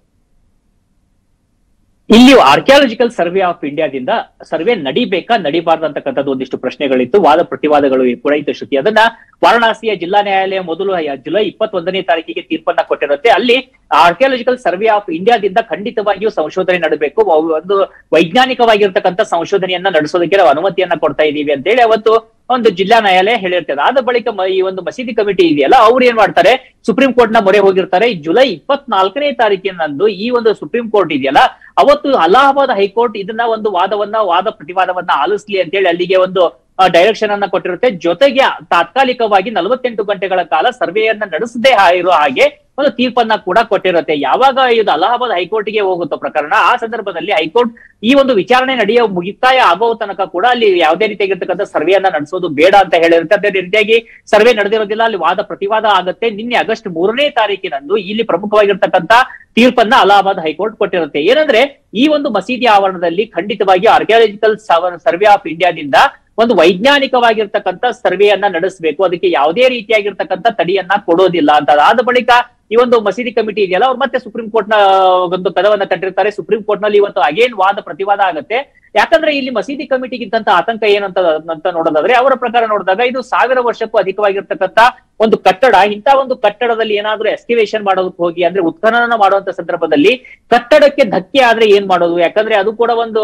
ಇಲ್ಲಿ ಆರ್ಕಿಯಾಲಜಿಕಲ್ ಸರ್ವೆ ಆಫ್ ಇಂಡಿಯಾದಿಂದ ಸರ್ವೆ ನಡಿಬೇಕಾ ನಡಿಬಾರ್ದು ಅಂತಕ್ಕಂಥದ್ದು ಒಂದಿಷ್ಟು ಪ್ರಶ್ನೆಗಳಿತ್ತು ವಾದ ಪ್ರತಿವಾದಗಳು ಕೂಡ ಇತ್ತು ಶ್ರುತಿ ಅದನ್ನ ವಾರಣಾಸಿಯ ಜಿಲ್ಲಾ ನ್ಯಾಯಾಲಯ ಮೊದಲು ಜುಲೈ ಇಪ್ಪತ್ತೊಂದನೇ ತಾರೀಕಿಗೆ ತೀರ್ಪನ್ನ ಕೊಟ್ಟಿರುತ್ತೆ ಅಲ್ಲಿ ಆರ್ಕಿಯಾಲಜಿಕಲ್ ಸರ್ವೆ ಆಫ್ ಇಂಡಿಯಾದಿಂದ ಖಂಡಿತವಾಗಿಯೂ ಸಂಶೋಧನೆ ನಡೆಬೇಕು ಒಂದು ವೈಜ್ಞಾನಿಕವಾಗಿರ್ತಕ್ಕಂಥ ಸಂಶೋಧನೆಯನ್ನ ನಡೆಸೋದಕ್ಕೆ ನಾವು ಅನುಮತಿಯನ್ನ ಕೊಡ್ತಾ ಇದ್ದೀವಿ ಅಂತೇಳಿ ಅವತ್ತು ಒಂದು ಜಿಲ್ಲಾ ನ್ಯಾಯಾಲಯ ಹೇಳಿರ್ತದೆ ಆದ ಬಳಿಕ ಮ- ಈ ಒಂದು ಮಸೀದಿ ಕಮಿಟಿ ಇದೆಯಲ್ಲ ಅವ್ರು ಏನ್ ಮಾಡ್ತಾರೆ ಸುಪ್ರೀಂ ಕೋರ್ಟ್ ನ ಮೊರೆ ಹೋಗಿರ್ತಾರೆ ಈ ಜುಲೈ ಇಪ್ಪತ್ನಾಲ್ಕನೇ ತಾರೀಕಿನಂದು ಈ ಒಂದು ಸುಪ್ರೀಂ ಕೋರ್ಟ್ ಇದೆಯಲ್ಲ ಅವತ್ತು ಅಲಹಾಬಾದ್ ಹೈಕೋರ್ಟ್ ಇದನ್ನ ಒಂದು ವಾದವನ್ನ ವಾದ ಪ್ರತಿವಾದವನ್ನ ಆಲಿಸ್ಲಿ ಅಂತೇಳಿ ಅಲ್ಲಿಗೆ ಒಂದು ಡೈರೆಕ್ಷನ್ ಅನ್ನ ಕೊಟ್ಟಿರುತ್ತೆ ಜೊತೆಗೆ ತಾತ್ಕಾಲಿಕವಾಗಿ ನಲವತ್ತೆಂಟು ಗಂಟೆಗಳ ಕಾಲ ಸರ್ವೆಯನ್ನ ನಡೆಸದೇ ಇರೋ ಹಾಗೆ ಒಂದು ತೀರ್ಪನ್ನ ಕೂಡ ಕೊಟ್ಟಿರುತ್ತೆ ಯಾವಾಗ ಇದು ಅಲಹಾಬಾದ್ ಹೈಕೋರ್ಟ್ಗೆ ಹೋಗುತ್ತೋ ಪ್ರಕರಣ ಆ ಸಂದರ್ಭದಲ್ಲಿ ಹೈಕೋರ್ಟ್ ಈ ಒಂದು ವಿಚಾರಣೆ ನಡೆಯೋ ಮುಗಿತಾಯ ಆಗೋ ತನಕ ಕೂಡ ಅಲ್ಲಿ ಯಾವುದೇ ರೀತಿಯಾಗಿರ್ತಕ್ಕಂಥ ಸರ್ವೆಯನ್ನ ನಡೆಸೋದು ಬೇಡ ಅಂತ ಹೇಳಿರುತ್ತೆ ಅದೇ ರೀತಿಯಾಗಿ ಸರ್ವೆ ನಡೆದಿರೋದಿಲ್ಲ ಅಲ್ಲಿ ವಾದ ಪ್ರತಿವಾದ ಆಗುತ್ತೆ ನಿನ್ನೆ ಆಗಸ್ಟ್ ಮೂರನೇ ತಾರೀಕಿನಂದು ಇಲ್ಲಿ ಪ್ರಮುಖವಾಗಿರ್ತಕ್ಕಂಥ ತೀರ್ಪನ್ನ ಅಲಹಾಬಾದ್ ಹೈಕೋರ್ಟ್ ಕೊಟ್ಟಿರುತ್ತೆ ಏನಂದ್ರೆ ಈ ಒಂದು ಮಸೀದಿ ಆವರಣದಲ್ಲಿ ಖಂಡಿತವಾಗಿ ಆರ್ಕಿಯಾಲಜಿಕಲ್ ಸರ್ವೆ ಆಫ್ ಇಂಡಿಯಾದಿಂದ ಒಂದು ವೈಜ್ಞಾನಿಕವಾಗಿರ್ತಕ್ಕಂಥ ಸರ್ವೆಯನ್ನ ನಡೆಸಬೇಕು ಅದಕ್ಕೆ ಯಾವುದೇ ರೀತಿಯಾಗಿರ್ತಕ್ಕಂಥ ತಡಿಯನ್ನ ಕೊಡೋದಿಲ್ಲ ಅಂತ ಆದ ಬಳಿಕ ಈ ಒಂದು ಮಸೀದಿ ಕಮಿಟಿ ಇದೆಯಲ್ಲ ಅವ್ರು ಮತ್ತೆ ಸುಪ್ರೀಂ ಕೋರ್ಟ್ ನ ಒಂದು ಕದವನ್ನ ತಟ್ಟಿರ್ತಾರೆ ಸುಪ್ರೀಂ ಕೋರ್ಟ್ ನಲ್ಲಿ ಇವತ್ತು ಅಗೇನ್ ವಾದ ಪ್ರತಿವಾದ ಆಗುತ್ತೆ ಯಾಕಂದ್ರೆ ಇಲ್ಲಿ ಮಸೀದಿ ಕಮಿಟಿಗಿದ್ದಂತ ಆತಂಕ ಏನಂತ ಅಂತ ನೋಡೋದಾದ್ರೆ ಅವರ ಪ್ರಕಾರ ನೋಡಿದಾಗ ಇದು ಸಾವಿರ ವರ್ಷಕ್ಕೂ ಅಧಿಕವಾಗಿರ್ತಕ್ಕಂಥ ಒಂದು ಕಟ್ಟಡ ಇಂತ ಒಂದು ಕಟ್ಟಡದಲ್ಲಿ ಏನಾದ್ರೂ ಎಸ್ಟಿವೇಶನ್ ಮಾಡೋದಕ್ಕೆ ಹೋಗಿ ಅಂದ್ರೆ ಉತ್ಖನನ ಮಾಡುವಂತ ಸಂದರ್ಭದಲ್ಲಿ ಕಟ್ಟಡಕ್ಕೆ ಧಕ್ಕೆ ಆದ್ರೆ ಏನ್ ಮಾಡೋದು ಯಾಕಂದ್ರೆ ಅದು ಕೂಡ ಒಂದು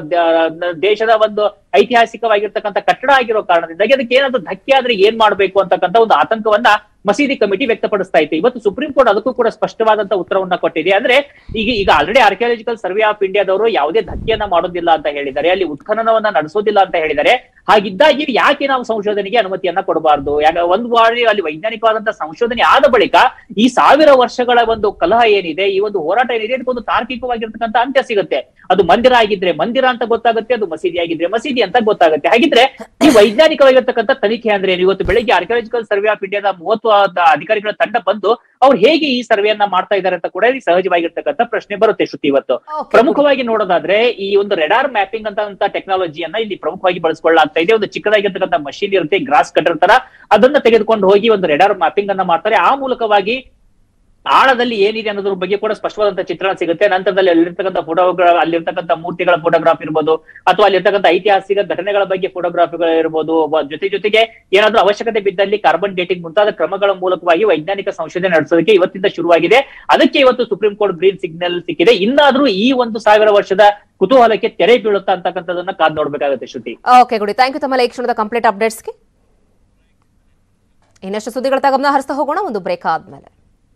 ದ- ದೇಶದ ಒಂದು ಐತಿಹಾಸಿಕವಾಗಿರ್ತಕ್ಕಂಥ ಕಟ್ಟಡ ಆಗಿರೋ ಕಾರಣದಿಂದಾಗಿ ಅದಕ್ಕೆ ಏನಾದ್ರೂ ಧಕ್ಕೆ ಆದ್ರೆ ಏನ್ ಮಾಡ್ಬೇಕು ಅಂತಕ್ಕಂಥ ಒಂದು ಆತಂಕವನ್ನ ಮಸೀದಿ ಕಮಿಟಿ ವ್ಯಕ್ತಪಡಿಸ್ತಾ ಇತ್ತು ಇವತ್ತು ಸುಪ್ರೀಂ ಕೋರ್ಟ್ ಅದಕ್ಕೂ ಕೂಡ ಸ್ಪಷ್ಟವಾದಂತ ಉತ್ತರವನ್ನ ಕೊಟ್ಟಿದೆ ಅಂದ್ರೆ ಈಗ ಈಗ ಆಲ್ರೆಡಿ ಆರ್ಕಿಯಾಲಜಿಕಲ್ ಸರ್ವೆ ಆಫ್ ಇಂಡಿಯಾದವರು ಯಾವುದೇ ಧಕ್ಕೆಯನ್ನ ಮಾಡೋದಿಲ್ಲ ಅಂತ ಹೇಳಿದ್ದಾರೆ ಅಲ್ಲಿ ಉತ್ಖನನವನ್ನ ನಡೆಸೋದಿಲ್ಲ ಅಂತ ಹೇಳಿದ್ದಾರೆ ಹಾಗಿದ್ದಾಗಿ ಯಾಕೆ ನಾವು ಸಂಶೋಧನೆಗೆ ಅನುಮತಿಯನ್ನ ಕೊಡಬಾರ್ದು ಯಾಕ ಒಂದು ಬಾರಿ ಅಲ್ಲಿ ವೈಜ್ಞಾನಿಕವಾದಂತ ಸಂಶೋಧನೆ ಆದ ಬಳಿಕ ಈ ಸಾವಿರ ವರ್ಷಗಳ ಒಂದು ಕಲಹ ಏನಿದೆ ಈ ಒಂದು ಹೋರಾಟ ಏನಿದೆ ಅದಕ್ಕೊಂದು ತಾರ್ಕಿಕವಾಗಿರ್ತಕ್ಕಂಥ ಅಂತ್ಯ ಸಿಗುತ್ತೆ ಅದು ಮಂದಿರ ಆಗಿದ್ರೆ ಮಂದಿರ ಅಂತ ಗೊತ್ತಾಗುತ್ತೆ ಅದು ಮಸೀದಿ ಆಗಿದ್ರೆ ಮಸೀದಿ ಅಂತ ಗೊತ್ತಾಗುತ್ತೆ ಹಾಗಿದ್ರೆ ಈ ವೈಜ್ಞಾನಿಕವಾಗಿರ್ತಕ್ಕಂಥ ತನಿಖೆ ಅಂದ್ರೆ ಏನು? ಇವತ್ತು ಬೆಳಿಗ್ಗೆ ಆರ್ಕಿಯಾಲಜಿಕಲ್ ಸರ್ವೆ ಆಫ್ ಇಂಡಿಯಾದ ಮೂವತ್ತು ಆದ ಅಧಿಕಾರಿಗಳ ತಂಡ ಬಂದು ಅವ್ರು ಹೇಗೆ ಈ ಸರ್ವೆಯನ್ನ ಮಾಡ್ತಾ ಇದ್ದಾರೆ ಅಂತ ಕೂಡ ಇಲ್ಲಿ ಸಹಜವಾಗಿರ್ತಕ್ಕಂಥ ಪ್ರಶ್ನೆ ಬರುತ್ತೆ ಶ್ರುತಿ ಇವತ್ತು Okay, ಪ್ರಮುಖವಾಗಿ ನೋಡೋದಾದ್ರೆ ಈ ಒಂದು ರೆಡಾರ್ ಮ್ಯಾಪಿಂಗ್ ಅಂತ ಟೆಕ್ನಾಲಜಿಯನ್ನ ಇಲ್ಲಿ ಪ್ರಮುಖವಾಗಿ ಬಳಸ್ಕೊಳ್ಳಲಾಗ್ತಾ ಇದೆ ಒಂದು ಚಿಕ್ಕದಾಗಿರ್ತಕ್ಕಂಥ ಮಷೀನ್ ಇರುತ್ತೆ ಗ್ರಾಸ್ ಕಟರ್ ತರ ಅದನ್ನ ತೆಗೆದುಕೊಂಡು ಹೋಗಿ ಒಂದು ರೆಡಾರ್ ಮ್ಯಾಪಿಂಗ್ ಅನ್ನ ಮಾಡ್ತಾರೆ ಆ ಮೂಲಕವಾಗಿ ಆಳದಲ್ಲಿ ಏನಿದೆ ಅನ್ನೋದ್ರ ಬಗ್ಗೆ ಕೂಡ ಸ್ಪಷ್ಟವಾದಂತ ಚಿತ್ರಣ ಸಿಗುತ್ತೆ ನಂತರದಲ್ಲಿ ಅಲ್ಲಿರ್ತಕ್ಕಂಥ ಫೋಟೋಗ್ರಾಫ್ ಅಲ್ಲಿರ್ತಕ್ಕಂಥ ಮೂರ್ತಿಗಳ ಫೋಟೋಗ್ರಾಫ್ ಇರ್ಬೋದು ಅಥವಾ ಅಲ್ಲಿರ್ತಕ್ಕಂಥ ಐತಿಹಾಸಿಕ ಘಟನೆಗಳ ಬಗ್ಗೆ ಫೋಟೋಗ್ರಾಫಿಗಳು ಇರ್ಬೋದು ಒಬ್ಬ ಜೊತೆ ಜೊತೆಗೆ ಏನಾದ್ರೂ ಅವಶ್ಯಕತೆ ಬಿದ್ದಲ್ಲಿ ಕಾರ್ಬನ್ ಡೇಟಿಂಗ್ ಮುಂತಾದ ಕ್ರಮಗಳ ಮೂಲಕವಾಗಿ ವೈಜ್ಞಾನಿಕ ಸಂಶೋಧನೆ ನಡೆಸೋದಕ್ಕೆ ಇವತ್ತಿಂದ ಶುರುವಾಗಿದೆ ಅದಕ್ಕೆ ಇವತ್ತು ಸುಪ್ರೀಂ ಕೋರ್ಟ್ ಗ್ರೀನ್ ಸಿಗ್ನಲ್ ಸಿಕ್ಕಿದೆ ಇನ್ನಾದ್ರೂ ಈ ಒಂದು ಸಾವಿರ ವರ್ಷದ ಕುತೂಹಲಕ್ಕೆ ತೆರೆ ಬೀಳುತ್ತಾ ಅಂತಕ್ಕಂಥದನ್ನ ಕಾದ್ ನೋಡ್ಬೇಕಾಗುತ್ತೆ Shruti okay Gudi thank you ತಮ್ಮ ಈ ಕ್ಷಣದ ಕಂಪ್ಲೀಟ್ ಅಪ್ಡೇಟ್ಸ್ಗೆ ಇನ್ನಷ್ಟು ಸುದ್ದಿಗಳ ಗಮನ ಹರಿಸ್ತಾ ಹೋಗೋಣ ಒಂದು ಬ್ರೇಕ್ ಆದ್ಮೇಲೆ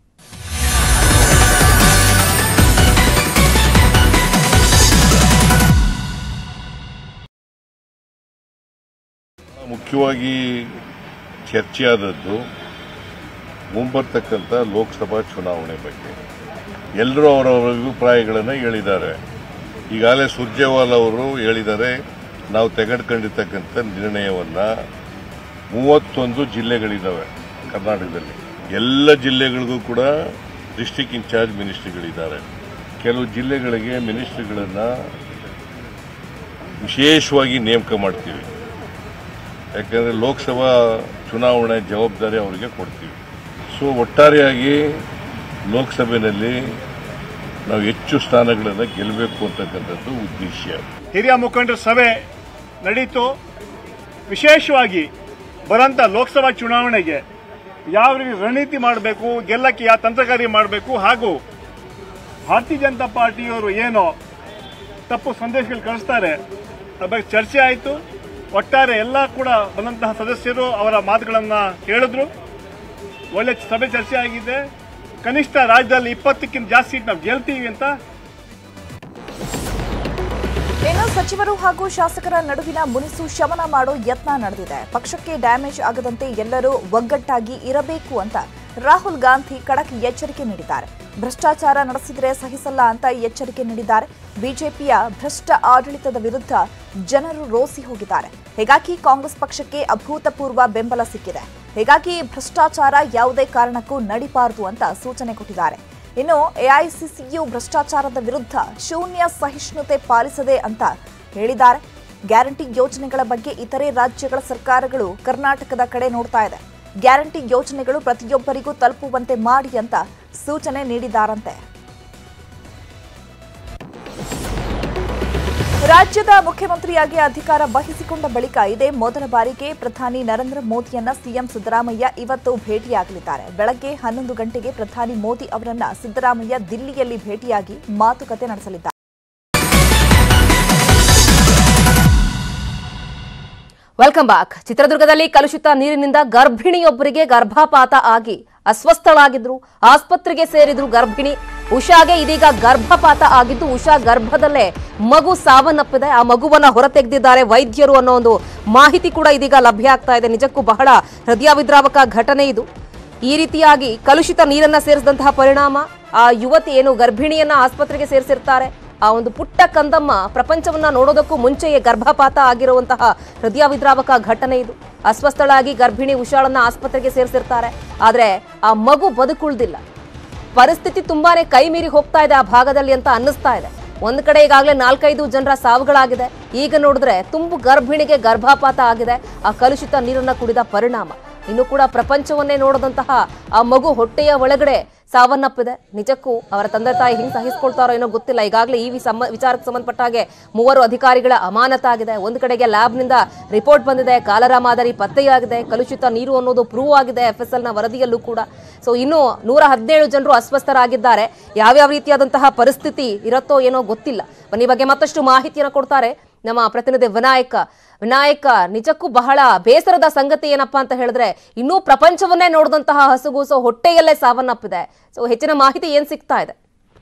ಮುಖ್ಯವಾಗಿ ಚರ್ಚೆಯಾದದ್ದು ಮುಂಬರ್ತಕ್ಕಂಥ ಲೋಕಸಭಾ ಚುನಾವಣೆ ಬಗ್ಗೆ ಎಲ್ಲರೂ ಅವರವರ ಅಭಿಪ್ರಾಯಗಳನ್ನು ಹೇಳಿದ್ದಾರೆ ಈಗಾಗಲೇ ಸುರ್ಜೇವಾಲ್ ಅವರು ಹೇಳಿದ್ದಾರೆ ನಾವು ತೆಗೆದುಕೊಂಡಿರ್ತಕ್ಕಂಥ ನಿರ್ಣಯವನ್ನು ಮೂವತ್ತೊಂದು ಜಿಲ್ಲೆಗಳಿದ್ದಾವೆ ಕರ್ನಾಟಕದಲ್ಲಿ ಎಲ್ಲ ಜಿಲ್ಲೆಗಳಿಗೂ ಕೂಡ ಡಿಸ್ಟಿಕ್ ಇನ್ಚಾರ್ಜ್ ಮಿನಿಸ್ಟ್ರಿಗಳಿದ್ದಾರೆ ಕೆಲವು ಜಿಲ್ಲೆಗಳಿಗೆ ಮಿನಿಸ್ಟ್ರಿಗಳನ್ನು ವಿಶೇಷವಾಗಿ ನೇಮಕ ಮಾಡ್ತೀವಿ ಯಾಕಂದರೆ ಲೋಕಸಭಾ ಚುನಾವಣೆ ಜವಾಬ್ದಾರಿ ಅವರಿಗೆ ಕೊಡ್ತೀವಿ ಸೊ ಒಟ್ಟಾರೆಯಾಗಿ ಲೋಕಸಭೆಯಲ್ಲಿ ನಾವು ಹೆಚ್ಚು ಸ್ಥಾನಗಳನ್ನು ಗೆಲ್ಲಬೇಕು ಅಂತಕ್ಕಂಥದ್ದು ಉದ್ದೇಶ ಹಿರಿಯ ಮುಖಂಡರ ಸಭೆ ನಡೀತು ವಿಶೇಷವಾಗಿ ಬರೋಂಥ ಲೋಕಸಭಾ ಚುನಾವಣೆಗೆ ಯಾವ ರೀತಿ ರಣನೀತಿ ಮಾಡಬೇಕು ಗೆಲ್ಲಕ್ಕೆ ಯಾವ ತಂತ್ರಗಾರಿ ಮಾಡಬೇಕು ಹಾಗೂ ಭಾರತೀಯ ಜನತಾ ಪಾರ್ಟಿಯವರು ಏನೋ ತಪ್ಪು ಸಂದೇಶಗಳು ಕಳಿಸ್ತಾರೆ ಅದ್ರ ಬಗ್ಗೆ ಚರ್ಚೆ ಆಯಿತು ಒಟ್ಟಾರೆ ಎಲ್ಲ ಕೂಡ ಬಂದಂತಹ ಸದಸ್ಯರು ಅವರ ಮಾತುಗಳನ್ನು ಹೇಳಿದ್ರು ಒಳ್ಳೆ ಸಭೆ ಚರ್ಚೆ ಆಗಿದೆ ಕನಿಷ್ಠ ರಾಜ್ಯದಲ್ಲಿ ಇಪ್ಪತ್ತಕ್ಕಿಂತ ಜಾಸ್ತಿ ಸೀಟ್ ನಾವು ಗೆಲ್ತೀವಿ ಅಂತ ಇನ್ನು ಸಚಿವರು ಹಾಗೂ ಶಾಸಕರ ನಡುವಿನ ಮುನಿಸು ಶಮನ ಮಾಡೋ ಯತ್ನ ನಡೆದಿದೆ ಪಕ್ಷಕ್ಕೆ ಡ್ಯಾಮೇಜ್ ಆಗದಂತೆ ಎಲ್ಲರೂ ಒಗ್ಗಟ್ಟಾಗಿ ಇರಬೇಕು ಅಂತ ರಾಹುಲ್ ಗಾಂಧಿ ಖಡಕ್ ಎಚ್ಚರಿಕೆ ನೀಡಿದ್ದಾರೆ ಭ್ರಷ್ಟಾಚಾರ ನಡೆಸಿದರೆ ಸಹಿಸಲ್ಲ ಅಂತ ಎಚ್ಚರಿಕೆ ನೀಡಿದ್ದಾರೆ ಬಿಜೆಪಿಯ ಭ್ರಷ್ಟ ಆಡಳಿತದ ವಿರುದ್ಧ ಜನರು ರೋಸಿ ಹೋಗಿದ್ದಾರೆ ಹೀಗಾಗಿ ಕಾಂಗ್ರೆಸ್ ಪಕ್ಷಕ್ಕೆ ಅಭೂತಪೂರ್ವ ಬೆಂಬಲ ಸಿಕ್ಕಿದೆ ಹೀಗಾಗಿ ಭ್ರಷ್ಟಾಚಾರ ಯಾವುದೇ ಕಾರಣಕ್ಕೂ ನಡಿಬಾರದು ಅಂತ ಸೂಚನೆ ಕೊಟ್ಟಿದ್ದಾರೆ ಇನ್ನು ಎಐಸಿಸಿಯು ಭ್ರಷ್ಟಾಚಾರದ ವಿರುದ್ಧ ಶೂನ್ಯ ಸಹಿಷ್ಣುತೆ ಪಾಲಿಸದೆ ಅಂತ ಹೇಳಿದ್ದಾರೆ ಗ್ಯಾರಂಟಿ ಯೋಜನೆಗಳ ಬಗ್ಗೆ ಇತರೆ ರಾಜ್ಯಗಳ ಸರ್ಕಾರಗಳು ಕರ್ನಾಟಕದ ಕಡೆ ನೋಡ್ತಾ ಇದೆ ಗ್ಯಾರಂಟಿ ಯೋಜನೆಗಳು ಪ್ರತಿಯೊಬ್ಬರಿಗೂ ತಲುಪುವಂತೆ ಮಾಡಿ ಅಂತ ಸೂಚನೆ ನೀಡಿದ್ದಾರಂತೆ ರಾಜ್ಯದ ಮುಖ್ಯಮಂತ್ರಿಯಾಗಿ ಅಧಿಕಾರ ವಹಿಸಿಕೊಂಡ ಬಳಿಕ ಇದೇ ಮೊದಲ ಬಾರಿಗೆ ಪ್ರಧಾನಿ ನರೇಂದ್ರ ಮೋದಿಯನ್ನ ಸಿಎಂ ಸಿದ್ದರಾಮಯ್ಯ ಇವತ್ತು ಭೇಟಿಯಾಗಲಿದ್ದಾರೆ ಬೆಳಗ್ಗೆ ಹನ್ನೊಂದು ಗಂಟೆಗೆ ಪ್ರಧಾನಿ ಮೋದಿ ಅವರನ್ನ ಸಿದ್ದರಾಮಯ್ಯ ದಿಲ್ಲಿಯಲ್ಲಿ ಭೇಟಿಯಾಗಿ ಮಾತುಕತೆ ನಡೆಸಲಿದ್ದಾರೆ ವೆಲ್ಕಮ್ ಬ್ಯಾಕ್ ಚಿತ್ರದುರ್ಗದಲ್ಲಿ ಕಲುಷಿತ ನೀರಿನಿಂದ ಗರ್ಭಿಣಿಯೊಬ್ಬರಿಗೆ ಗರ್ಭಪಾತ ಆಗಿ ಅಸ್ವಸ್ಥಳಾಗಿದ್ರು ಆಸ್ಪತ್ರೆಗೆ ಸೇರಿದ್ರು ಗರ್ಭಿಣಿ ಉಷಾಗೆ ಇದೀಗ ಗರ್ಭಪಾತ ಆಗಿದ್ದು ಉಷಾ ಗರ್ಭದಲ್ಲೇ ಮಗು ಸಾವನ್ನಪ್ಪಿದೆ ಆ ಮಗುವನ್ನ ಹೊರತೆಗೆದಿದ್ದಾರೆ ವೈದ್ಯರು ಅನ್ನೋ ಒಂದು ಮಾಹಿತಿ ಕೂಡ ಇದೀಗ ಲಭ್ಯ ಆಗ್ತಾ ಇದೆ ನಿಜಕ್ಕೂ ಬಹಳ ಹೃದಯ ವಿದ್ರಾವಕ ಘಟನೆ ಇದು ಈ ರೀತಿಯಾಗಿ ಕಲುಷಿತ ನೀರನ್ನ ಸೇರಿಸಿದಂತಹ ಪರಿಣಾಮ ಆ ಯುವತಿ ಏನು ಗರ್ಭಿಣಿಯನ್ನ ಆಸ್ಪತ್ರೆಗೆ ಸೇರಿಸಿರ್ತಾರೆ ಆ ಒಂದು ಪುಟ್ಟ ಕಂದಮ್ಮ ಪ್ರಪಂಚವನ್ನ ನೋಡೋದಕ್ಕೂ ಮುಂಚೆಯೇ ಗರ್ಭಪಾತ ಆಗಿರುವಂತಹ ಹೃದಯ ವಿದ್ರಾವಕ ಘಟನೆ ಇದು ಅಸ್ವಸ್ಥಳಾಗಿ ಗರ್ಭಿಣಿ ಉಷಾಳನ್ನ ಆಸ್ಪತ್ರೆಗೆ ಸೇರಿಸಿರ್ತಾರೆ ಆದ್ರೆ ಆ ಮಗು ಬದುಕುಳ್ದಿಲ್ಲ ಪರಿಸ್ಥಿತಿ ತುಂಬಾನೇ ಕೈ ಮೀರಿ ಹೋಗ್ತಾ ಇದೆ ಆ ಭಾಗದಲ್ಲಿ ಅಂತ ಅನ್ನಿಸ್ತಾ ಇದೆ ಒಂದ್ ಕಡೆ ಈಗಾಗಲೇ ನಾಲ್ಕೈದು ಜನರ ಸಾವುಗಳಾಗಿದೆ ಈಗ ನೋಡಿದ್ರೆ ತುಂಬು ಗರ್ಭಿಣಿಗೆ ಗರ್ಭಪಾತ ಆಗಿದೆ ಆ ಕಲುಷಿತ ನೀರನ್ನ ಕುಡಿದ ಪರಿಣಾಮ ಇನ್ನು ಕೂಡ ಪ್ರಪಂಚವನ್ನೇ ನೋಡದಂತಹ ಆ ಮಗು ಹೊಟ್ಟೆಯ ಒಳಗಡೆ ಸಾವನ್ನಪ್ಪಿದೆ ನಿಜಕ್ಕೂ ಅವರ ತಂದೆ ತಾಯಿ ಹಿಂಗ್ ಸಹಿಸ್ಕೊಳ್ತಾರೋ ಏನೋ ಗೊತ್ತಿಲ್ಲ ಈಗಾಗಲೇ ಈ ವಿ- ಸಮ ವಿಚಾರಕ್ಕೆ ಸಂಬಂಧಪಟ್ಟ ಹಾಗೆ ಮೂವರು ಅಧಿಕಾರಿಗಳ ಅಮಾನತಾಗಿದೆ ಒಂದು ಕಡೆಗೆ ಲ್ಯಾಬ್ನಿಂದ ರಿಪೋರ್ಟ್ ಬಂದಿದೆ ಕಾಲರ ಮಾದರಿ ಪತ್ತೆಯಾಗಿದೆ ಕಲುಷಿತ ನೀರು ಅನ್ನೋದು ಪ್ರೂವ್ ಆಗಿದೆ ಎಫ್ ಎಸ್ ನ ವರದಿಯಲ್ಲೂ ಕೂಡ ಸೊ ಇನ್ನು ನೂರ ಹದಿನೇಳು ಜನರು ಅಸ್ವಸ್ಥರಾಗಿದ್ದಾರೆ ಯಾವ್ಯಾವ ರೀತಿಯಾದಂತಹ ಪರಿಸ್ಥಿತಿ ಇರುತ್ತೋ ಏನೋ ಗೊತ್ತಿಲ್ಲ ಬನ್ನಿ ಈ ಬಗ್ಗೆ ಮತ್ತಷ್ಟು ಮಾಹಿತಿಯನ್ನು ಕೊಡ್ತಾರೆ ನಮ್ಮ ಪ್ರತಿನಿಧಿ ವಿನಾಯಕ ವಿನಾಯಕ ನಿಜಕ್ಕೂ ಬಹಳ ಬೇಸರದ ಸಂಗತಿ ಏನಪ್ಪಾ ಅಂತ ಹೇಳಿದ್ರೆ ಇನ್ನೂ ಪ್ರಪಂಚವನ್ನೇ ನೋಡಿದಂತಹ ಹಸುಗೂಸು ಹೊಟ್ಟೆಯಲ್ಲೇ ಸಾವನ್ನಪ್ಪಿದೆ ಸೊ ಹೆಚ್ಚಿನ ಮಾಹಿತಿ ಏನ್ ಸಿಗ್ತಾ ಇದೆ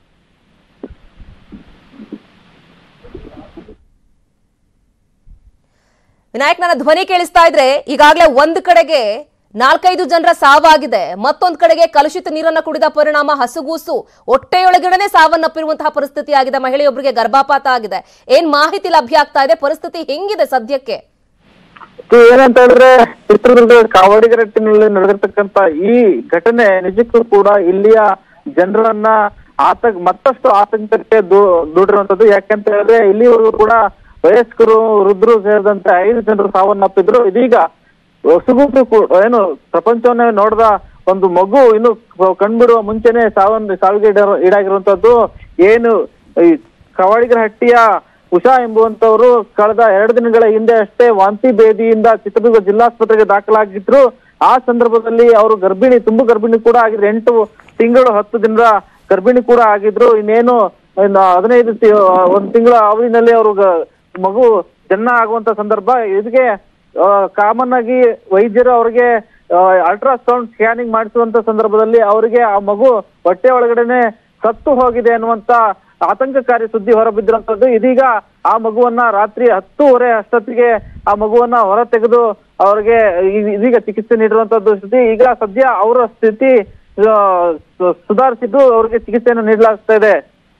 ವಿನಾಯಕ್ ನನ್ನ ಧ್ವನಿ ಕೇಳಿಸ್ತಾ ಇದ್ರೆ ಈಗಾಗಲೇ ಒಂದ್ ಕಡೆಗೆ ನಾಲ್ಕೈದು ಜನರ ಸಾವಾಗಿದೆ ಮತ್ತೊಂದ್ ಕಡೆಗೆ ಕಲುಷಿತ ನೀರನ್ನ ಕುಡಿದ ಪರಿಣಾಮ ಹಸುಗೂಸು ಹೊಟ್ಟೆಯೊಳಗಡೆ ಸಾವನ್ನಪ್ಪಿರುವಂತಹ ಪರಿಸ್ಥಿತಿ ಆಗಿದೆ ಮಹಿಳೆಯೊಬ್ಬರಿಗೆ ಗರ್ಭಪಾತ ಆಗಿದೆ ಏನ್ ಮಾಹಿತಿ ಲಭ್ಯ ಆಗ್ತಾ ಇದೆ ಪರಿಸ್ಥಿತಿ ಹೆಂಗಿದೆ ಸದ್ಯಕ್ಕೆ ಇದು ಏನಂತ ಹೇಳಿದ್ರೆ ಚಿತ್ರದುರ್ಗದ ಕಾವಡಿಗರಟ್ಟಿನಲ್ಲಿ ನಡೆದಿರ್ತಕ್ಕಂತ ಈ ಘಟನೆ ನಿಜಕ್ಕೂ ಕೂಡ ಇಲ್ಲಿಯ ಜನರನ್ನ ಆತಂಕ ಮತ್ತಷ್ಟು ಆತಂಕಕ್ಕೆ ದೂ- ದೂಡಿರುವಂತದ್ದು ಯಾಕಂತ ಹೇಳಿದ್ರೆ ಇಲ್ಲಿವರೆಗೂ ಕೂಡ ವಯಸ್ಕರು ವೃದ್ಧರು ಸೇರಿದಂತೆ ಐದು ಜನರು ಸಾವನ್ನಪ್ಪಿದ್ರು ಇದೀಗ ಹೊಸಗುಟ್ಟು ಕೂ- ಏನು ಪ್ರಪಂಚವನ್ನೇ ನೋಡಿದ ಒಂದು ಮಗು ಇನ್ನು ಕಂಡುಬಿಡುವ ಮುಂಚೆನೆ ಸಾವನ್ನ ಸಾವಿಗೆ ಈಡಾರ- ಈಡಾಗಿರುವಂತದ್ದು ಏನು ಈ ಕವಾಡಿಗರಹಟ್ಟಿಯ ಉಷಾ ಎಂಬುವಂತವರು ಕಳೆದ ಎರಡು ದಿನಗಳ ಹಿಂದೆ ಅಷ್ಟೇ ವಾಂತಿ ಭೇದಿಯಿಂದ ಚಿತ್ರದುರ್ಗ ಜಿಲ್ಲಾಸ್ಪತ್ರೆಗೆ ದಾಖಲಾಗಿದ್ರು ಆ ಸಂದರ್ಭದಲ್ಲಿ ಅವರು ಗರ್ಭಿಣಿ ತುಂಬು ಗರ್ಭಿಣಿ ಕೂಡ ಆಗಿದ್ರು ಎಂಟು ತಿಂಗಳು ಹತ್ತು ದಿನದ ಗರ್ಭಿಣಿ ಕೂಡ ಆಗಿದ್ರು ಇನ್ನೇನು ಇನ್ನು ಹದಿನೈದು ತಿ- ಒಂದು ತಿಂಗಳ ಅವಧಿನಲ್ಲಿ ಅವರು ಗ- ಮಗು ಜನ್ಮ ಆಗುವಂತ ಸಂದರ್ಭ ಇದಕ್ಕೆ ಕಾಮನ್ ಆಗಿ ವೈದ್ಯರು ಅವರಿಗೆ ಅಲ್ಟ್ರಾಸೌಂಡ್ ಸ್ಕ್ಯಾನಿಂಗ್ ಮಾಡಿಸುವಂತ ಸಂದರ್ಭದಲ್ಲಿ ಅವರಿಗೆ ಆ ಮಗು ಹೊಟ್ಟೆ ಒಳಗಡೆನೆ ಸತ್ತು ಹೋಗಿದೆ ಅನ್ನುವಂತ ಆತಂಕಕಾರಿ ಸುದ್ದಿ ಹೊರಬಿದ್ದಿರುವಂತದ್ದು ಇದೀಗ ಆ ಮಗುವನ್ನ ರಾತ್ರಿ ಹತ್ತೂವರೆ ಅಷ್ಟೊತ್ತಿಗೆ ಆ ಮಗುವನ್ನ ಹೊರ ತೆಗೆದು ಅವರಿಗೆ ಈ- ಇದೀಗ ಚಿಕಿತ್ಸೆ ನೀಡಿರುವಂತದ್ದು ಸ್ಥಿತಿ ಈಗ ಸದ್ಯ ಅವರ ಸ್ಥಿತಿ ಆ, ಸು- ಸುಧಾರಿಸಿದ್ದು ಅವರಿಗೆ ಚಿಕಿತ್ಸೆಯನ್ನು ನೀಡಲಾಗ್ತಾ ಇದೆ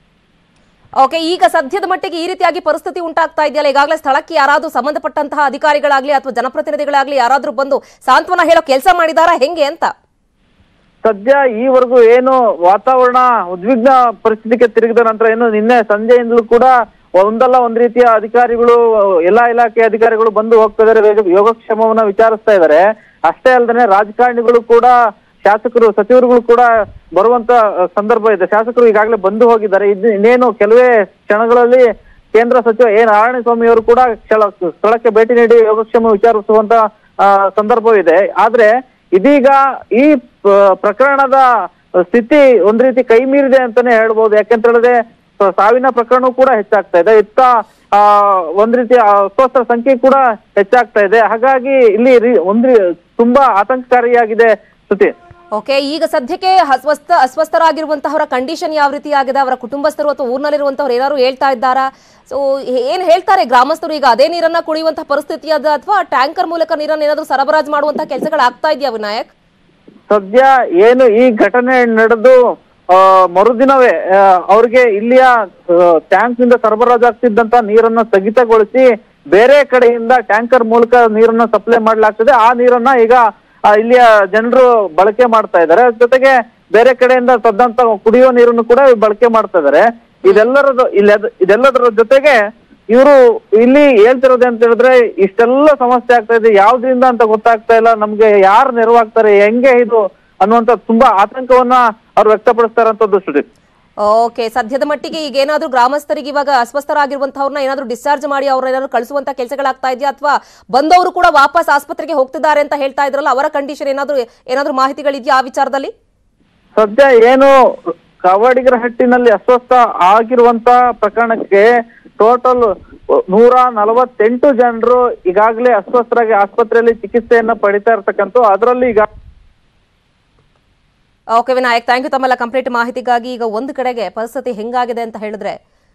ಓಕೆ ಈಗ ಸದ್ಯದ ಮಟ್ಟಿಗೆ ಈ ರೀತಿಯಾಗಿ ಪರಿಸ್ಥಿತಿ ಉಂಟಾಗ್ತಾ ಇದೆಯಲ್ಲ ಈಗಾಗಲೇ ಸ್ಥಳಕ್ಕೆ ಯಾರಾದ್ರೂ ಸಂಬಂಧಪಟ್ಟಂತಹ ಅಧಿಕಾರಿಗಳಾಗ್ಲಿ ಅಥವಾ ಜನಪ್ರತಿನಿಧಿಗಳಾಗ್ಲಿ ಯಾರಾದ್ರೂ ಬಂದು ಸಾಂತ್ವನ ಹೇಳೋ ಕೆಲಸ ಮಾಡಿದಾರಾ ಹೆಂಗೆ ಅಂತ ಸದ್ಯ ಈವರೆಗೂ ಏನು ವಾತಾವರಣ ಉದ್ವಿಗ್ನ ಪರಿಸ್ಥಿತಿಗೆ ತಿರುಗಿದ ನಂತರ ಏನು ನಿನ್ನೆ ಸಂಜೆಯಿಂದಲೂ ಕೂಡ ಒಂದಲ್ಲ ಒಂದ್ ರೀತಿಯ ಅಧಿಕಾರಿಗಳು ಎಲ್ಲಾ ಇಲಾಖೆ ಅಧಿಕಾರಿಗಳು ಬಂದು ಹೋಗ್ತಾ ಇದಾರೆ ಯೋಗ- ಯೋಗಕ್ಷೇಮವನ್ನ ವಿಚಾರಿಸ್ತಾ ಇದಾರೆ ಅಷ್ಟೇ ಅಲ್ಲದೆ ರಾಜಕಾರಣಿಗಳು ಕೂಡ ಶಾಸಕರು ಸಚಿವರುಗಳು ಕೂಡ ಬರುವಂತ ಅಹ್, ಸಂದರ್ಭ ಇದೆ ಶಾಸಕರು ಈಗಾಗಲೇ ಬಂದು ಹೋಗಿದ್ದಾರೆ ಇದ್- ಇನ್ನೇನು ಕೆಲವೇ ಕ್ಷಣಗಳಲ್ಲಿ ಕೇಂದ್ರ ಸಚಿವ ಎ ನಾರಾಯಣಸ್ವಾಮಿ ಅವರು ಕೂಡ ಸ್ಥಳ- ಸ್ಥಳಕ್ಕೆ ಭೇಟಿ ನೀಡಿ ಯೋಗಕ್ಷೇಮ ವಿಚಾರಿಸುವಂತ ಆ, ಸಂದರ್ಭವಿದೆ ಆದ್ರೆ ಇದೀಗ ಈ ಪ- ಪ್ರಕರಣದ ಸ್ಥಿತಿ ಒಂದ್ ರೀತಿ ಕೈ ಮೀರಿದೆ ಅಂತಾನೆ ಹೇಳ್ಬೋದು ಯಾಕೆಂತ ಹೇಳಿದ್ರೆ ಸ- ಸಾವಿನ ಪ್ರಕರಣವೂ ಕೂಡ ಹೆಚ್ಚಾಗ್ತಾ ಇದೆ ಇತ್ತ ಆ ಒಂದ್ ರೀತಿ ಅಸ್ವಸ್ಥ ಸಂಖ್ಯೆ ಕೂಡ ಹೆಚ್ಚಾಗ್ತಾ ಇದೆ ಹಾಗಾಗಿ ಇಲ್ಲಿ ರಿ- ಒಂದ್ ರೀ- ತುಂಬಾ ಆತಂಕಕಾರಿಯಾಗಿದೆ ಶ್ರುತಿ ಓಕೆ ಈಗ ಸದ್ಯಕ್ಕೆ ಅಸ್ವಸ್ಥ ಅಸ್ವಸ್ಥರಾಗಿರುವಂತಹವರ ಕಂಡೀಷನ್ ಯಾವ ರೀತಿ ಆಗಿದೆ ಅವರ ಕುಟುಂಬಸ್ಥರು ಅಥವಾ ಊರಿನಲ್ಲಿರುವಂತವ್ರು ಏನಾದ್ರು ಹೇಳ್ತಾ ಇದ್ದಾರಾ ಸೊ ಏನ್ ಹೇಳ್ತಾರೆ ಗ್ರಾಮಸ್ಥರು ಈಗ ಅದೇ ನೀರನ್ನ ಕುಡಿಯುವಂತಹ ಪರಿಸ್ಥಿತಿ ಅದ ಅಥವಾ ಟ್ಯಾಂಕರ್ ಮೂಲಕ ನೀರನ್ನ ಏನಾದ್ರು ಸರಬರಾಜು ಮಾಡುವಂತಹ ಕೆಲಸಗಳು ಆಗ್ತಾ ಇದೆಯಾ ವಿನಾಯಕ್ ಸದ್ಯ ಏನು ಈ ಘಟನೆ ನಡೆದು ಆ, ಮರುದಿನವೇ ಆ, ಅವ್ರಿಗೆ ಇಲ್ಲಿಯ ಟ್ಯಾಂಕ್ ನಿಂದ ಸರಬರಾಜು ಆಗ್ತಿದ್ದಂತ ನೀರನ್ನ ಸ್ಥಗಿತಗೊಳಿಸಿ ಬೇರೆ ಕಡೆಯಿಂದ ಟ್ಯಾಂಕರ್ ಮೂಲಕ ನೀರನ್ನ ಸಪ್ಲೈ ಮಾಡ್ಲಾಗ್ತದೆ ಆ ನೀರನ್ನ ಈಗ ಆ, ಇಲ್ಲಿಯ ಜನರು ಬಳಕೆ ಮಾಡ್ತಾ ಇದ್ದಾರೆ ಜೊತೆಗೆ ಬೇರೆ ಕಡೆಯಿಂದ ಸದ್ದಂತ ಕುಡಿಯೋ ನೀರನ್ನು ಕೂಡ ಬಳಕೆ ಮಾಡ್ತಾ ಇದ್ದಾರೆ ಇದೆಲ್ಲರದು ಇಲ್ಲ ಇದೆಲ್ಲದರ ಜೊತೆಗೆ ಇವರು ಇಲ್ಲಿ ಹೇಳ್ತಿರೋದು ಅಂತ ಹೇಳಿದ್ರೆ ಇಷ್ಟೆಲ್ಲ ಸಮಸ್ಯೆ ಆಗ್ತಾ ಇದೆ ಯಾವ್ದ್ರಿಂದ ಅಂತ ಗೊತ್ತಾಗ್ತಾ ಇಲ್ಲ ನಮ್ಗೆ ಯಾರು ನೆರವಾಗ್ತಾರೆ ಹೆಂಗೆ ಇದು ಅನ್ನುವಂತ ತುಂಬಾ ಆತಂಕವನ್ನ ಅವ್ರು ವ್ಯಕ್ತಪಡಿಸ್ತಾರಂತದ್ದು ಸುದೀಪ್ ಓಕೆ ಸದ್ಯದ ಮಟ್ಟಿಗೆ ಈಗ ಏನಾದ್ರೂ ಗ್ರಾಮಸ್ಥರಿಗೆ ಇವಾಗ ಅಸ್ವಸ್ಥರಾಗಿರುವಂತವ್ರನ್ನ ಏನಾದ್ರೂ ಡಿಸ್ಚಾರ್ಜ್ ಮಾಡಿ ಅವ್ರ ಏನಾದ್ರು ಕಳಿಸುವಂತ ಕೆಲಸಗಳಾಗ್ತಾ ಇದೆಯಾ ಅಥವಾ ಬಂದವರು ಕೂಡ ವಾಪಸ್ ಆಸ್ಪತ್ರೆಗೆ ಹೋಗ್ತಿದ್ದಾರೆ ಅಂತ ಹೇಳ್ತಾ ಇದ್ರಲ್ಲ ಅವರ ಕಂಡೀಷನ್ ಏನಾದ್ರೂ ಏನಾದ್ರೂ ಮಾಹಿತಿಗಳಿದೆಯಾ ಆ ವಿಚಾರದಲ್ಲಿ ಸದ್ಯ ಏನು ಕವಾಡಿಗರ ಹಟ್ಟಿನಲ್ಲಿ ಅಸ್ವಸ್ಥ ಆಗಿರುವಂತ ಪ್ರಕರಣಕ್ಕೆ ಟೋಟಲ್ ನೂರ ನಲವತ್ತೆಂಟು ಜನರು ಈಗಾಗಲೇ ಅಸ್ವಸ್ಥರಾಗಿ ಆಸ್ಪತ್ರೆಯಲ್ಲಿ ಚಿಕಿತ್ಸೆಯನ್ನ ಪಡಿತಾ ಇರ್ತಕ್ಕಂಥ ಅದರಲ್ಲಿ ಈಗ ಓಕೆ ವಿನಾಯಕ್ ಥ್ಯಾಂಕ್ ಯು ತಮ್ಮೆಲ್ಲ ಕಂಪ್ಲೀಟ್ ಮಾಹಿತಿಗಾಗಿ ಈಗ ಒಂದು ಕಡೆಗೆ ಪರಿಸ್ಥಿತಿ ಹೆಂಗಾಗಿದೆ ಅಂತ ಹೇಳಿದ್ರೆ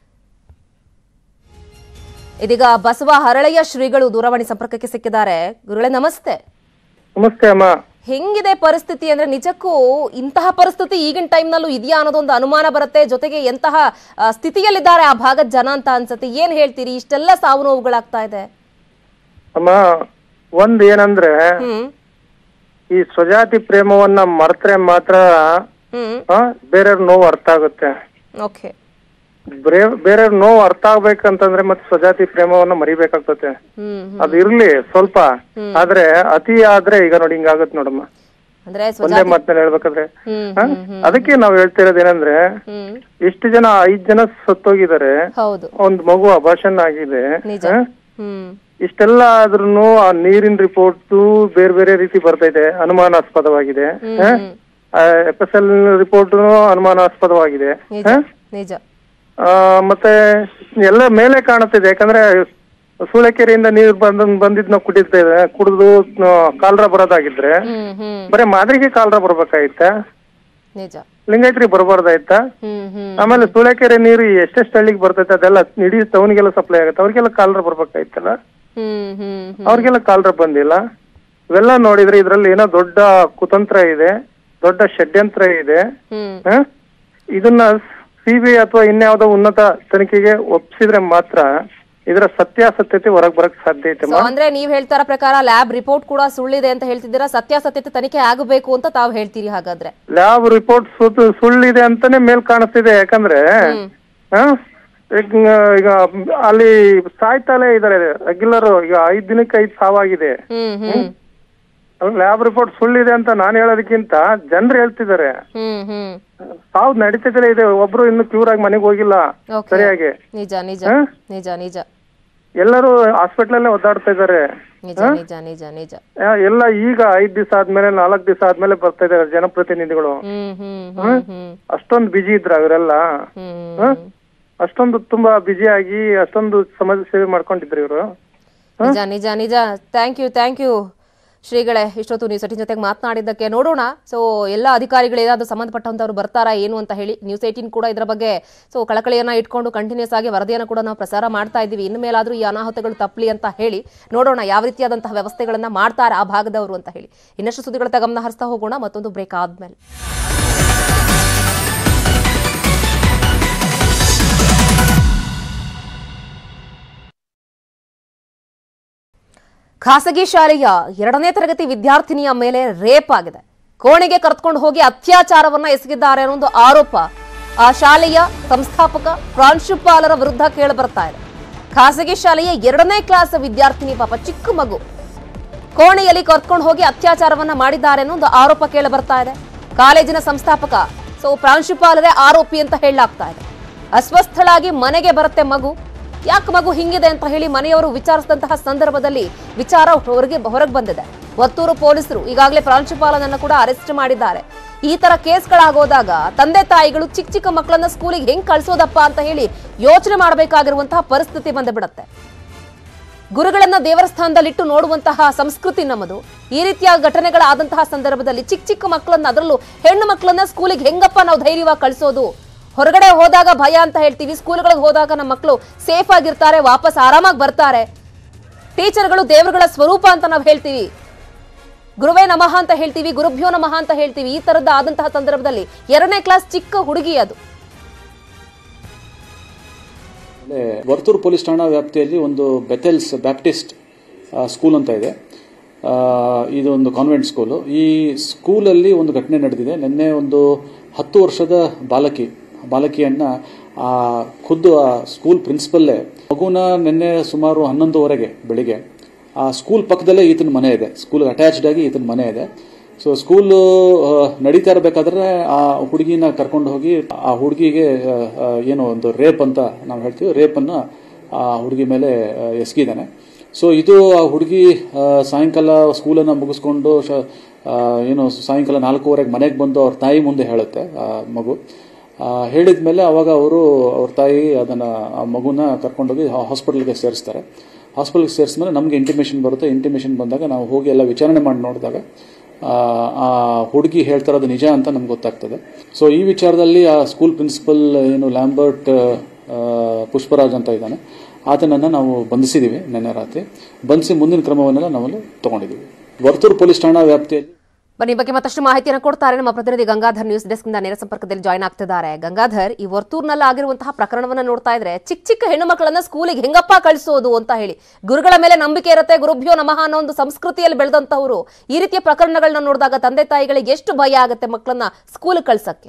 ಇದೀಗ ಬಸವ ಹರಳೆಯ ಶ್ರೀಗಳು ದೂರವಾಣಿ ಸಂಪರ್ಕಕ್ಕೆ ಸಿಕ್ಕಿದ್ದಾರೆ ಗುರುಳೆ ನಮಸ್ತೆ ನಮಸ್ತೆ ಅಮ್ಮ ಹೆಂಗಿದೆ ಪರಿಸ್ಥಿತಿ ಅಂದ್ರೆ ನಿಜಕ್ಕೂ ಇಂತಹ ಪರಿಸ್ಥಿತಿ ಈಗಿನ ಟೈಮ್ನಲ್ಲೂ ಇದೆಯಾ ಅನ್ನೋದೊಂದು ಅನುಮಾನ ಬರುತ್ತೆ ಜೊತೆಗೆ ಎಂತಹ ಆ, ಸ್ಥಿತಿಯಲ್ಲಿದ್ದಾರೆ ಆ ಭಾಗದ ಜನ ಅಂತ ಅನ್ಸುತ್ತೆ ಏನ್ ಹೇಳ್ತೀರಿ ಇಷ್ಟೆಲ್ಲ ಸಾವು ನೋವುಗಳಾಗ್ತಾ ಇದೆ ಅಮ್ಮ ಒಂದ್ ಏನಂದ್ರೆ ಹ್ಮ್ ಈ ಸ್ವಜಾತಿ ಪ್ರೇಮವನ್ನ ಮರೆತ್ರೆ ಮಾತ್ರ ಹ್ಮ್ ಆ, ಬೇರೆಯವ್ರ ನೋವು ಅರ್ಥ ಆಗುತ್ತೆ ಓಕೆ ಬೇರೆ- ಬೇರೆಯವ್ರ ನೋವು ಅರ್ಥ ಆಗ್ಬೇಕಂತಂದ್ರೆ ಮತ್ತೆ ಸ್ವಜಾತಿ ಪ್ರೇಮವನ್ನ ಮರಿಬೇಕಾಗ್ತತೆ ಹ್ಮ್ ಅದು ಇರ್ಲಿ ಸ್ವಲ್ಪ ಆದ್ರೆ ಅತಿ ಆದ್ರೆ ಈಗ ನೋಡಿ ಹಿಂಗಾಗತ್ ನೋಡಮ್ಮ ಅಂದ್ರೆ ಒಂದೇ ಸ್ವಜಾತಿ ಮಾತನ್ನ ಹೇಳ್ಬೇಕಾದ್ರೆ ಹ್ಮ್ ಆ? ಅದಕ್ಕೆ ನಾವ್ ಹೇಳ್ತಿರೋದು ಏನಂದ್ರೆ ಹ್ಮ್ ಎಷ್ಟು ಜನ ಐದ್ ಜನ ಸತ್ತೋಗಿದ್ದಾರೆ ಹೌದು ಒಂದ್ ಮಗು ಅಭಾಷಣ ಆಗಿದೆ ನಿಜ ಆ? ಹ್ಮ್ ಇಷ್ಟೆಲ್ಲ ಆದ್ರೂ ಆ ನೀರಿನ ರಿಪೋರ್ಟ್ ಬೇರೆ ಬೇರೆ ರೀತಿ ಬರ್ತಾ ಇದೆ ಅನುಮಾನಾಸ್ಪದವಾಗಿದೆ ಎಫ್ ಎಸ್ ಎಲ್ ರಿಪೋರ್ಟ್ ಅನುಮಾನಾಸ್ಪದವಾಗಿದೆ ನಿಜ ಆ? ನಿಜ ಆ, ಮತ್ತೆ ಎಲ್ಲ ಮೇಲೆ ಕಾಣುತ್ತಿದೆ ಯಾಕಂದ್ರೆ ಸೂಳೆಕೆರೆಯಿಂದ ನೀರು ಬಂದ ಬಂದಿದ್ ನಾವು ಕುಡಿತೇವೆ ಕುಡಿದು ಕಾಲ್ರ ಬರೋದಾಗಿದ್ರೆ ಹ್ಮ್ ಹ್ಮ್ ಬರೀ ಮಾದರಿಗೆ ಕಾಲ್ರ ಬರ್ಬೇಕಾಯ್ತ ನಿಜ ಲಿಂಗಾಯತ್ರಿ ಬರಬಾರ್ದಾಯ್ತ ಹ್ಮ್ ಹ್ಮ್ ಆಮೇಲೆ ಸೂಳೆಕೆರೆ ನೀರು ಎಷ್ಟೆಷ್ಟು ಹಳ್ಳಿಗೆ ಬರ್ತೈತೆ ಅದೆಲ್ಲ ಇಡೀ ಟೌನ್ಗೆಲ್ಲ ಸಪ್ಲೈ ಆಗುತ್ತೆ ಅವ್ರಿಗೆಲ್ಲ ಕಾಲ್ರ ಬರ್ಬೇಕಾಯ್ತಲ್ಲ ಹ್ಮ್ ಹ್ಮ್ ಹ್ಮ್ ಅವ್ರಿಗೆಲ್ಲ ಕಾಲ್ರ ಬಂದಿಲ್ಲ ಇವೆಲ್ಲ ನೋಡಿದ್ರೆ ಇದ್ರಲ್ಲಿ ಏನೋ ದೊಡ್ಡ ಕುತಂತ್ರ ಇದೆ ದೊಡ್ಡ ಷಡ್ಯಂತ್ರ ಇದೆ ಹ್ಮ್ ಹ? ಇದನ್ನ ಸಿಬಿಐ ಅಥವಾ ಇನ್ಯಾವುದೋ ಉನ್ನತ ತನಿಖೆಗೆ ಒಪ್ಪಿಸಿದ್ರೆ ಮಾತ್ರ ಇದರ ಸತ್ಯಾಸತ್ಯತೆ ಹೊರಗ್ ಬರಕ್ ಸಾಧ್ಯ ಐತೆ ಸೊ ಅಂದ್ರೆ ನೀವ್ ಹೇಳ್ತಾರ ಪ್ರಕಾರ ಲ್ಯಾಬ್ ರಿಪೋರ್ಟ್ ಕೂಡ ಸುಳ್ಳಿದೆ ಅಂತ ಹೇಳ್ತಿದ್ದೀರಾ ಸತ್ಯಾಸತ್ಯತೆ ತನಿಖೆ ಆಗಬೇಕು ಅಂತ ತಾವ್ ಹೇಳ್ತೀರಿ ಹಾಗಾದ್ರೆ ಲ್ಯಾಬ್ ರಿಪೋರ್ಟ್ ಸುಳ್ಳಿದೆ ಅಂತಾನೆ ಮೇಲ್ ಕಾಣಿಸ್ತಿದೆ ಯಾಕಂದ್ರೆ ಹ? ಈಗ ಈಗ ಅಲ್ಲಿ ಸಾಯ್ತಾನೆ ಇದಾರೆ ರೆಗ್ಯುಲರ್ ಈಗ ಐದ್ ದಿನಕ್ಕೆ ಐದ್ ಸಾವಾಗಿದೆ ಹ್ಮ್ ಹ್ಮ್ ಲ್ಯಾಬ್ ರಿಪೋರ್ಟ್ ಸುಳ್ಳಿದೆ ಅಂತ ನಾನು ಹೇಳೋದಕ್ಕಿಂತ ಜನರು ಹೇಳ್ತಿದ್ದಾರೆ ಹ್ಮ್ ಹ್ಮ್ ಸಾವು ನಡೀತಿದ್ರೆ ಇದೆ ಒಬ್ರು ಇನ್ನು ಕ್ಯೂರ್ ಆಗಿ ಮನೆಗೆ ಹೋಗಿಲ್ಲ ಓಕೆ ಸರಿಯಾಗಿ ನಿಜ ನಿಜ ಹ? ನಿಜ ನಿಜ ಎಲ್ಲರೂ ಹಾಸ್ಪಿಟ್ಲಲ್ಲೇ ಒದ್ದಾಡ್ತಾ ಇದ್ದಾರೆ ನಿಜ ನಿಜ ನಿಜ ನಿಜ ಆ, ಎಲ್ಲ ಈಗ ಐದ್ ದಿವಸ ಆದ್ಮೇಲೆ ನಾಲ್ಕ್ ದಿವಸ ಆದ್ಮೇಲೆ ಬರ್ತಾ ಇದಾರೆ ಜನಪ್ರತಿನಿಧಿಗಳು ಹ್ಮ್ ಹ್ಮ್ ಹ್ಮ್ ಹ್ಮ್ ಅಷ್ಟೊಂದು ಬಿಜಿ ಇದ್ರ ಅವರೆಲ್ಲ ಹ್ಮ್ ಅಷ್ಟೊಂದು ತುಂಬಾ ಬಿಜಿ ಆಗಿ ಅಷ್ಟೊಂದು ಸಮಾಜ ಸೇವೆ ಮಾಡ್ಕೊಂಡಿದ್ರು ಇವರು ನಿಜ ನಿಜ ನಿಜ ಥ್ಯಾಂಕ್ ಯು ಥ್ಯಾಂಕ್ ಯು ಶ್ರೀಗಳೇ ಇಷ್ಟೊತ್ತು ನ್ಯೂಸ್ ಏಟಿನ್ ಜೊತೆಗೆ ಮಾತನಾಡಿದ್ದಕ್ಕೆ ನೋಡೋಣ ಸೊ ಎಲ್ಲ ಅಧಿಕಾರಿಗಳು ಏನಾದರೂ ಸಂಬಂಧಪಟ್ಟಂತವ್ರು ಬರ್ತಾರಾ ಏನು ಅಂತ ಹೇಳಿ ನ್ಯೂಸ್ ಏಟಿನ್ ಕೂಡ ಇದರ ಬಗ್ಗೆ ಸೊ ಕಳಕಳಿಯನ್ನ ಇಟ್ಕೊಂಡು ಕಂಟಿನ್ಯೂಸ್ ಆಗಿ ವರದಿಯನ್ನು ಕೂಡ ನಾವು ಪ್ರಸಾರ ಮಾಡ್ತಾ ಇದ್ದೀವಿ ಇನ್ನು ಮೇಲಾದ್ರೂ ಈ ಅನಾಹುತಗಳು ತಪ್ಪಲಿ ಅಂತ ಹೇಳಿ ನೋಡೋಣ ಯಾವ ರೀತಿಯಾದಂತಹ ವ್ಯವಸ್ಥೆಗಳನ್ನ ಮಾಡ್ತಾರೆ ಆ ಭಾಗದವರು ಅಂತ ಹೇಳಿ ಇನ್ನಷ್ಟು ಸುದ್ದಿಗಳ ಗಮನ ಹರಿಸ್ತಾ ಹೋಗೋಣ ಮತ್ತೊಂದು ಬ್ರೇಕ್ ಆದ್ಮೇಲೆ ಖಾಸಗಿ ಶಾಲೆಯ ಎರಡನೇ ತರಗತಿ ವಿದ್ಯಾರ್ಥಿನಿಯ ಮೇಲೆ ರೇಪ್ ಆಗಿದೆ ಕೋಣೆಗೆ ಕರೆದುಕೊಂಡು ಹೋಗಿ ಅತ್ಯಾಚಾರವನ್ನ ಎಸಗಿದ್ದಾರೆ ಅನ್ನೋ ಒಂದು ಆರೋಪ ಆ ಶಾಲೆಯ ಸಂಸ್ಥಾಪಕ ಪ್ರಾಂಶುಪಾಲರ ವಿರುದ್ಧ ಕೇಳಿ ಬರ್ತಾ ಇದೆ ಖಾಸಗಿ ಶಾಲೆಯ ಎರಡನೇ ಕ್ಲಾಸ್ ವಿದ್ಯಾರ್ಥಿನಿ ಪಾಪ ಚಿಕ್ಕ ಮಗು ಕೋಣೆಯಲ್ಲಿ ಕರ್ಕೊಂಡು ಹೋಗಿ ಅತ್ಯಾಚಾರವನ್ನ ಮಾಡಿದ್ದಾರೆ ಅನ್ನೋ ಒಂದು ಆರೋಪ ಕೇಳಿ ಬರ್ತಾ ಇದೆ ಕಾಲೇಜಿನ ಸಂಸ್ಥಾಪಕ ಸೊ ಪ್ರಾಂಶುಪಾಲರೇ ಆರೋಪಿ ಅಂತ ಹೇಳಲಾಗ್ತಾ ಇದೆ ಅಸ್ವಸ್ಥಳಾಗಿ ಮನೆಗೆ ಬರುತ್ತೆ ಮಗು ಯಾಕೆ ಮಗು ಹಿಂಗಿದೆ ಅಂತ ಹೇಳಿ ಮನೆಯವರು ವಿಚಾರಿಸಿದಂತಹ ಸಂದರ್ಭದಲ್ಲಿ ವಿಚಾರ ಹೊರಗೆ ಹೊರಗೆ ಬಂದಿದೆ ಒತ್ತೂರು ಪೊಲೀಸರು ಈಗಾಗಲೇ ಪ್ರಾಂಶುಪಾಲನನ್ನ ಕೂಡ ಅರೆಸ್ಟ್ ಮಾಡಿದ್ದಾರೆ ಈ ತರ ಕೇಸ್ಗಳಾಗೋದಾಗ ತಂದೆ ತಾಯಿಗಳು ಚಿಕ್ಕ ಚಿಕ್ಕ ಮಕ್ಕಳನ್ನ ಸ್ಕೂಲಿಗೆ ಹೆಂಗ್ ಕಳ್ಸೋದಪ್ಪ ಅಂತ ಹೇಳಿ ಯೋಚನೆ ಮಾಡಬೇಕಾಗಿರುವಂತಹ ಪರಿಸ್ಥಿತಿ ಬಂದುಬಿಡತ್ತೆ ಗುರುಗಳನ್ನ ದೇವರ ಸ್ಥಾನದಲ್ಲಿಟ್ಟು ನೋಡುವಂತಹ ಸಂಸ್ಕೃತಿ ನಮ್ಮದು ಈ ರೀತಿಯ ಘಟನೆಗಳಾದಂತಹ ಸಂದರ್ಭದಲ್ಲಿ ಚಿಕ್ಕ ಚಿಕ್ಕ ಮಕ್ಕಳನ್ನ ಅದರಲ್ಲೂ ಹೆಣ್ಣು ಮಕ್ಕಳನ್ನ ಸ್ಕೂಲಿಗೆ ಹೆಂಗಪ್ಪ ನಾವು ಧೈರ್ಯವಾಗಿ ಕಳಿಸೋದು ಹೊರಗಡೆ ಹೋದಾಗ ಭಯ ಅಂತ ಹೇಳ್ತೀವಿ ಸ್ಕೂಲ್ಗಳಿಗೆ ಹೋದಾಗ ನಮ್ಮ ಮಕ್ಕಳು ಸೇಫ್ ಆಗಿರ್ತಾರೆ ವಾಪಸ್ ಆರಾಮಾಗಿ ಬರ್ತಾರೆ ಟೀಚರ್ಗಳು ದೇವರುಗಳ ಸ್ವರೂಪ ಅಂತ ನಾವು ಹೇಳ್ತೀವಿ ಗುರುವೇ ನಮಃ ಅಂತ ಹೇಳ್ತೀವಿ ಗುರುಭ್ಯೋ ನಮಃ ಅಂತ ಹೇಳ್ತೀವಿ ಈ ತರದ ಆದಂತಹ ಸಂದರ್ಭದಲ್ಲಿ ಎರಡನೇ ಕ್ಲಾಸ್ ಚಿಕ್ಕ ಹುಡುಗಿ ಅದು ಆಮೇಲೆ ವರ್ತೂರು ಪೊಲೀಸ್ ಠಾಣಾ ವ್ಯಾಪ್ತಿಯಲ್ಲಿ ಒಂದು ಬೆಥೆಲ್ಸ್ ಬ್ಯಾಪ್ಟಿಸ್ಟ್ ಆ, ಸ್ಕೂಲ್ ಅಂತ ಇದೆ ಆ, ಇದು ಒಂದು ಕಾನ್ವೆಂಟ್ ಸ್ಕೂಲು ಈ ಸ್ಕೂಲಲ್ಲಿ ಒಂದು ಘಟನೆ ನಡೆದಿದೆ ನಿನ್ನೆ ಒಂದು ಹತ್ತು ವರ್ಷದ ಬಾಲಕಿ ಬಾಲಕಿಯನ್ನ ಆ ಖುದ್ದು ಆ ಸ್ಕೂಲ್ ಪ್ರಿನ್ಸಿಪಲ್ಲೇ ಮಗುನ ನಿನ್ನೆ ಸುಮಾರು ಹನ್ನೊಂದುವರೆಗೆ ಬೆಳಿಗ್ಗೆ ಆ ಸ್ಕೂಲ್ ಪಕ್ಕದಲ್ಲೇ ಈತನ ಮನೆ ಇದೆ ಸ್ಕೂಲ್ ಅಟ್ಯಾಚ್ಡ್ ಆಗಿ ಈತನ ಮನೆ ಇದೆ ಸೊ ಸ್ಕೂಲು ನಡೀತಾ ಇರಬೇಕಾದ್ರೆ ಆ ಹುಡುಗಿನ ಕರ್ಕೊಂಡು ಹೋಗಿ ಆ ಹುಡುಗಿಗೆ ಏನೋ ಒಂದು ರೇಪ್ ಅಂತ ನಾವು ಹೇಳ್ತೀವಿ ರೇಪನ್ನು ಆ ಹುಡುಗಿ ಮೇಲೆ ಆ, ಎಸಗಿದ್ದಾನೆ ಸೊ ಇದು ಆ ಹುಡುಗಿ ಆ, ಸಾಯಂಕಾಲ ಸ್ಕೂಲನ್ನು ಮುಗಿಸ್ಕೊಂಡು ಶ- ಆ, ಏನು ಸಾಯಂಕಾಲ ನಾಲ್ಕೂವರೆಗೆ ಮನೆಗೆ ಬಂದು ಅವ್ರ ತಾಯಿ ಮುಂದೆ ಹೇಳುತ್ತೆ ಆ ಮಗು ಹೇಳಿದ ಮೇಲೆ ಅವಾಗ ಅವರು ಅವ್ರ ತಾಯಿ ಅದನ್ನು ಆ ಮಗುನ ಕರ್ಕೊಂಡೋಗಿ ಹಾಸ್ಪಿಟಲ್ಗೆ ಸೇರಿಸ್ತಾರೆ ಹಾಸ್ಪಿಟಲ್ಗೆ ಸೇರಿಸಿದ್ಮೇಲೆ ನಮಗೆ ಇಂಟಿಮೇಷನ್ ಬರುತ್ತೆ ಇಂಟಿಮೇಷನ್ ಬಂದಾಗ ನಾವು ಹೋಗಿ ಎಲ್ಲ ವಿಚಾರಣೆ ಮಾಡಿ ನೋಡಿದಾಗ ಆ, ಆ ಹುಡುಗಿ ಹೇಳ್ತಾ ಇರೋದು ನಿಜ ಅಂತ ನಮ್ಗೆ ಗೊತ್ತಾಗ್ತದೆ ಸೊ ಈ ವಿಚಾರದಲ್ಲಿ ಆ ಸ್ಕೂಲ್ ಪ್ರಿನ್ಸಿಪಲ್ ಏನು ಲ್ಯಾಂಬರ್ಟ್ ಆ, ಪುಷ್ಪರಾಜ್ ಅಂತ ಇದ್ದಾನೆ ಆತನನ್ನು ನಾವು ಬಂಧಿಸಿದ್ದೀವಿ ನಿನ್ನೆ ರಾತ್ರಿ ಬಂಧಿಸಿ ಮುಂದಿನ ಕ್ರಮವನ್ನೆಲ್ಲ ನಾವಲ್ಲಿ ತಗೊಂಡಿದ್ದೀವಿ ವರ್ತೂರು ಪೊಲೀಸ್ ಠಾಣಾ ವ್ಯಾಪ್ತಿಯಲ್ಲಿ ಬನ್ನಿ ಈ ಬಗ್ಗೆ ಮತ್ತಷ್ಟು ಮಾಹಿತಿಯನ್ನು ಕೊಡ್ತಾರೆ ನಮ್ಮ ಪ್ರತಿನಿಧಿ ಗಂಗಾಧರ್ ನ್ಯೂಸ್ ಡೆಸ್ಕ್ ಇಂದ ನೇರ ಸಂಪರ್ಕದಲ್ಲಿ ಜಾಯ್ನ್ ಆಗ್ತಿದ್ದಾರೆ ಗಂಗಾಧರ್ ಈ ವರ್ತೂರ್ನಲ್ಲಿ ಆಗಿರುವಂತಹ ಪ್ರಕರಣವನ್ನ ನೋಡ್ತಾ ಇದ್ರೆ ಚಿಕ್ಕ ಚಿಕ್ಕ ಹೆಣ್ಣು ಮಕ್ಕಳನ್ನ ಸ್ಕೂಲಿಗೆ ಹೆಂಗಪ್ಪ ಕಳಿಸೋದು ಅಂತ ಹೇಳಿ ಗುರುಗಳ ಮೇಲೆ ನಂಬಿಕೆ ಇರುತ್ತೆ ಗುರುಭ್ಯೋ ನಮಃ ಅನ್ನೋ ಒಂದು ಸಂಸ್ಕೃತಿಯಲ್ಲಿ ಬೆಳೆದಂತವರು ಈ ರೀತಿಯ ಪ್ರಕರಣಗಳನ್ನ ನೋಡಿದಾಗ ತಂದೆ ತಾಯಿಗಳಿಗೆ ಎಷ್ಟು ಭಯ ಆಗುತ್ತೆ ಮಕ್ಕಳನ್ನ ಸ್ಕೂಲ್ ಕಳ್ಸಕ್ಕೆ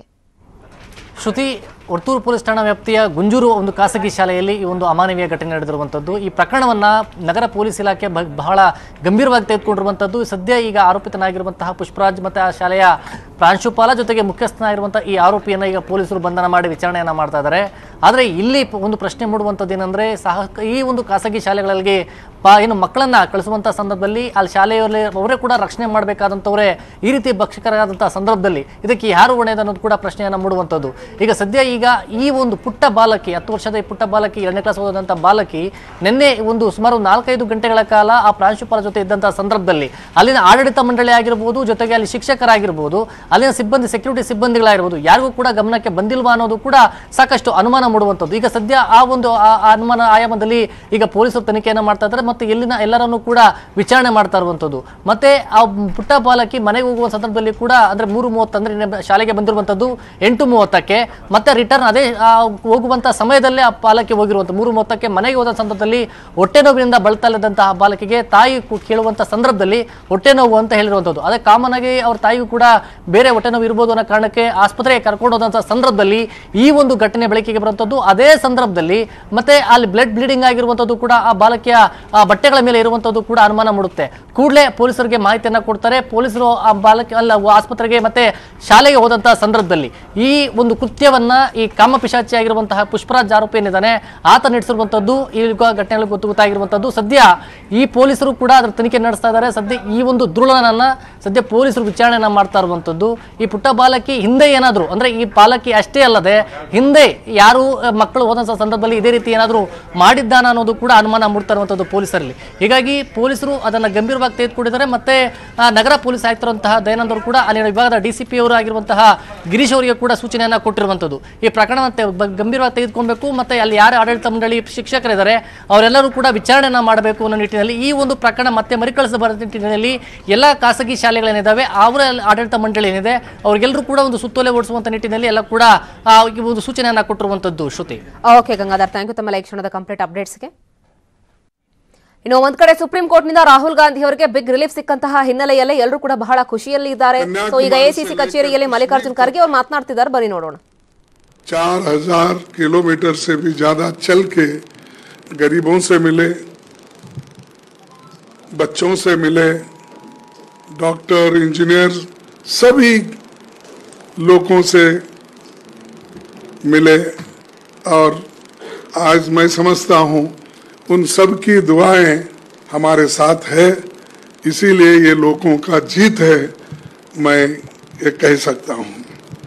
ಶ್ರುತಿ ಒರ್ತೂರು ಪೊಲೀಸ್ ಠಾಣಾ ವ್ಯಾಪ್ತಿಯ ಗುಂಜೂರು ಒಂದು ಖಾಸಗಿ ಶಾಲೆಯಲ್ಲಿ ಈ ಒಂದು ಅಮಾನವೀಯ ಘಟನೆ ನಡೆದಿರುವಂಥದ್ದು ಈ ಪ್ರಕರಣವನ್ನು ನಗರ ಪೊಲೀಸ್ ಇಲಾಖೆ ಬ- ಬಹಳ ಗಂಭೀರವಾಗಿ ತೆಗೆದುಕೊಂಡಿರುವಂಥದ್ದು ಸದ್ಯ ಈಗ ಆರೋಪಿತನಾಗಿರುವಂತಹ ಪುಷ್ಪರಾಜ್ ಮತ್ತು ಆ ಶಾಲೆಯ ಪ್ರಾಂಶುಪಾಲ ಜೊತೆಗೆ ಮುಖ್ಯಸ್ಥನಾಗಿರುವಂಥ ಈ ಆರೋಪಿಯನ್ನು ಈಗ ಪೊಲೀಸರು ಬಂಧನ ಮಾಡಿ ವಿಚಾರಣೆಯನ್ನು ಮಾಡ್ತಾ ಇದ್ದಾರೆ ಆದರೆ ಇಲ್ಲಿ ಪ- ಒಂದು ಪ್ರಶ್ನೆ ಮೂಡುವಂಥದ್ದು ಏನಂದರೆ ಸಹ ಈ ಒಂದು ಖಾಸಗಿ ಶಾಲೆಗಳಲ್ಲಿ ಪಾ ಏನು ಮಕ್ಕಳನ್ನು ಕಳಿಸುವಂಥ ಸಂದರ್ಭದಲ್ಲಿ ಅಲ್ಲಿ ಶಾಲೆಯಲ್ಲಿ ಅವರೇ ಕೂಡ ರಕ್ಷಣೆ ಮಾಡಬೇಕಾದಂಥವರೇ ಈ ರೀತಿ ಭಕ್ಷಕರಾದಂಥ ಸಂದರ್ಭದಲ್ಲಿ ಇದಕ್ಕೆ ಯಾರು ಹೊಣೆದು ಅನ್ನೋದು ಕೂಡ ಪ್ರಶ್ನೆಯನ್ನು ಮೂಡುವಂಥದ್ದು ಈಗ ಸದ್ಯ ಈಗ ಈ ಒಂದು ಪುಟ್ಟ ಬಾಲಕಿ ಹತ್ತು ವರ್ಷದ ಈ ಪುಟ್ಟ ಬಾಲಕಿ ಎರಡನೇ ಕ್ಲಾಸ್ ಓದಂಥ ಬಾಲಕಿ ನಿನ್ನೆ ಒಂದು ಸುಮಾರು ನಾಲ್ಕೈದು ಗಂಟೆಗಳ ಕಾಲ ಆ ಪ್ರಾಂಶುಪಾಲ ಜೊತೆ ಇದ್ದಂಥ ಸಂದರ್ಭದಲ್ಲಿ ಅಲ್ಲಿನ ಆಡಳಿತ ಮಂಡಳಿ ಆಗಿರ್ಬೋದು ಜೊತೆಗೆ ಅಲ್ಲಿ ಶಿಕ್ಷಕರಾಗಿರ್ಬೋದು ಅಲ್ಲಿನ ಸಿಬ್ಬಂದಿ ಸೆಕ್ಯೂರಿಟಿ ಸಿಬ್ಬಂದಿಗಳಾಗಿರ್ಬೋದು ಯಾರಿಗೂ ಕೂಡ ಗಮನಕ್ಕೆ ಬಂದಿಲ್ವಾ ಅನ್ನೋದು ಕೂಡ ಸಾಕಷ್ಟು ಅನುಮಾನ ಮೂಡುವಂಥದ್ದು ಈಗ ಸದ್ಯ ಆ ಒಂದು ಆ- ಆ ಅನುಮಾನ ಆಯಾಮದಲ್ಲಿ ಈಗ ಪೊಲೀಸರು ತನಿಖೆಯನ್ನು ಮಾಡ್ತಾ ಇದ್ದಾರೆ ಮತ್ತೆ ಇಲ್ಲಿನ ಎಲ್ಲರನ್ನೂ ಕೂಡ ವಿಚಾರಣೆ ಮಾಡ್ತಾ ಇರುವಂಥದ್ದು ಮತ್ತೆ ಆ ಪುಟ್ಟ ಬಾಲಕಿ ಮನೆಗೆ ಹೋಗುವ ಸಂದರ್ಭದಲ್ಲಿ ಕೂಡ ಅಂದ್ರೆ ಮೂರು ಮೂವತ್ತು ಅಂದ್ರೆ ನಿನ್ನೆ ಶಾಲೆಗೆ ಬಂದಿರುವಂಥದ್ದು ಎಂಟು ಮೂವತ್ತಕ್ಕೆ ಮತ್ತೆ ರಿಟರ್ನ್ ಅದೇ ಆ ಹೋಗುವಂತ ಸಮಯದಲ್ಲೇ ಆ ಬಾಲಕಿ ಹೋಗಿರುವಂಥ ಮೂರು ಮೂವತ್ತಕ್ಕೆ ಮನೆಗೆ ಹೋದ ಸಂದರ್ಭದಲ್ಲಿ ಹೊಟ್ಟೆ ನೋವಿನಿಂದ ಬಳಲ್ತಾ ಇದ್ದಂತಹ ಬಾಲಕಿಗೆ ತಾಯಿ ಕು- ಕೇಳುವಂತ ಸಂದರ್ಭದಲ್ಲಿ ಹೊಟ್ಟೆ ನೋವು ಅಂತ ಹೇಳಿರುವಂಥದ್ದು ಅದೇ ಕಾಮನ್ ಆಗಿ ಅವ್ರ ತಾಯಿಗೂ ಕೂಡ ಬೇರೆ ಹೊಟ್ಟೆ ನೋವು ಇರ್ಬೋದು ಅನ್ನೋ ಕಾರಣಕ್ಕೆ ಆಸ್ಪತ್ರೆಗೆ ಕರ್ಕೊಂಡು ಹೋದಂಥ ಸಂದರ್ಭದಲ್ಲಿ ಈ ಒಂದು ಘಟನೆ ಬೆಳಕಿಗೆ ಬರುವಂಥದ್ದು ಅದೇ ಸಂದರ್ಭದಲ್ಲಿ ಮತ್ತೆ ಅಲ್ಲಿ ಬ್ಲಡ್ ಬ್ಲೀಡಿಂಗ್ ಆಗಿರುವಂಥದ್ದು ಕೂಡ ಆ ಬಾಲಕಿಯ ಆ ಬಟ್ಟೆಗಳ ಮೇಲೆ ಇರುವಂಥದ್ದು ಕೂಡ ಅನುಮಾನ ಮೂಡುತ್ತೆ ಕೂಡಲೇ ಪೊಲೀಸರಿಗೆ ಮಾಹಿತಿಯನ್ನ ಕೊಡ್ತಾರೆ ಪೊಲೀಸರು ಆ ಬಾಲಕಿ ಅಲ್ಲ ಆಸ್ಪತ್ರೆಗೆ ಮತ್ತೆ ಶಾಲೆಗೆ ಹೋದಂತಹ ಸಂದರ್ಭದಲ್ಲಿ ಈ ಒಂದು ಕೃತ್ಯವನ್ನ ಈ ಕಾಮಪಿಶಾಚಿ ಆಗಿರುವಂತಹ ಪುಷ್ಪರಾಜ್ ಆರೋಪಿ ಏನಿದ್ದಾನೆ ಆತ ನಡೆಸಿರುವಂಥದ್ದು ಈ ಘಟನೆಯಲ್ಲಿ ಗೊತ್ತು ಗೊತ್ತಾಗಿರುವಂಥದ್ದು ಸದ್ಯ ಈ ಪೊಲೀಸರು ಕೂಡ ಅದರ ತನಿಖೆ ನಡೆಸ್ತಾ ಇದ್ದಾರೆ ಸದ್ಯ ಈ ಒಂದು ದುರುಳನನ್ನ ಸದ್ಯ ಪೊಲೀಸರು ವಿಚಾರಣೆಯನ್ನ ಮಾಡ್ತಾ ಇರುವಂಥದ್ದು ಈ ಪುಟ್ಟ ಬಾಲಕಿ ಹಿಂದೆ ಏನಾದ್ರು ಅಂದ್ರೆ ಈ ಬಾಲಕಿ ಅಷ್ಟೇ ಅಲ್ಲದೆ ಹಿಂದೆ ಯಾರು ಅಹ್, ಮಕ್ಕಳು ಹೋದಂಥ ಸಂದರ್ಭದಲ್ಲಿ ಇದೇ ರೀತಿ ಏನಾದರೂ ಮಾಡಿದ್ದಾನ ಅನ್ನೋದು ಕೂಡ ಅನುಮಾನ ಮೂಡ್ತಾ ಇರುವಂಥದ್ದು ಪೊಲೀಸರಲ್ಲಿ ಹೀಗಾಗಿ ಪೊಲೀಸರು ಅದನ್ನು ಗಂಭೀರವಾಗಿ ತೆಗೆದುಕೊಂಡಿದ್ದಾರೆ ಮತ್ತೆ ಆ, ನಗರ ಪೊಲೀಸ್ ಆಯುಕ್ತರಂತಹ ದಯಾನಂದ್ ಅವರು ಕೂಡ ಅಲ್ಲಿನ ವಿಭಾಗದ ಡಿ ಸಿ ಪಿ ಅವರು ಆಗಿರುವಂತಹ ಗಿರೀಶ್ ಅವರಿಗೆ ಕೂಡ ಸೂಚನೆಯನ್ನ ಕೊಟ್ಟಿರುವಂಥದ್ದು ಈ ಪ್ರಕರಣ ಗಂಭೀರವಾಗಿ ತೆಗೆದುಕೊಳ್ಬೇಕು ಮತ್ತೆ ಅಲ್ಲಿ ಯಾರು ಆಡಳಿತ ಮಂಡಳಿ ಶಿಕ್ಷಕರಿದ್ದಾರೆ ಅವರೆಲ್ಲರೂ ಕೂಡ ವಿಚಾರಣೆಯನ್ನ ಮಾಡಬೇಕು ಅನ್ನೋ ನಿಟ್ಟಿನಲ್ಲಿ ಈ ಒಂದು ಪ್ರಕರಣ ಮತ್ತೆ ಮರುಕಳಿಸಬಾರದ ನಿಟ್ಟಿನಲ್ಲಿ ಎಲ್ಲ ಖಾಸಗಿ ಶಾಲೆಗಳೇನಿದ್ದಾವೆ ಅವರ ಆಡಳಿತ ಮಂಡಳಿ ಏನಿದೆ ಅವ್ರಿಗೆಲ್ಲರೂ ಕೂಡ ಒಂದು ಸುತ್ತೋಲೆ ಓಡಿಸುವಂತ ನಿಟ್ಟಿನಲ್ಲಿ ಎಲ್ಲ ಕೂಡ ಆ, ಈ ಒಂದು ಸೂಚನೆಯನ್ನ ಕೊಟ್ಟಿರುವಂತದ್ದು Shruti okay Gangadhar thank you ತಮ್ಮ ಈ ಕ್ಷಣದ ಕಂಪ್ಲೀಟ್ ಅಪ್ಡೇಟ್ಸ್ಗೆ ಇನ್ನು ಒಂದ್ ಕಡೆ ಸುಪ್ರೀಂ ಕೋರ್ಟ್ನಿಂದ ರಾಹುಲ್ ಗಾಂಧಿ ಅವರಿಗೆ ಬಿಗ್ ರಿಲೀಫ್ ಸಿಕ್ಕಂತಹ ಹಿನ್ನೆಲೆಯಲ್ಲಿ ಎಲ್ಲರೂ ಕೂಡ ಬಹಳ ಖುಷಿಯಲ್ಲಿ ಇದ್ದಾರೆ ಸೊ ಈಗ ಎಸಿಸಿ ಕಚೇರಿಯಲ್ಲಿ ಮಲ್ಲಿಕಾರ್ಜುನ್ ಖರ್ಗೆ ಅವರು ಮಾತನಾಡ್ತಿದ್ದಾರೆ ಬನ್ನಿ ನೋಡೋಣ चार हजार किलोमीटर से भी ज्यादा चल के गरीबों से मिले बच्चों से मिले डॉक्टर इंजीनियर सभी लोगों से मिले और आज मैं समझता हूँ उन सब की दुआएं हमारे साथ है इसीलिए ये लोगों का जीत है मैं ये कह सकता हूँ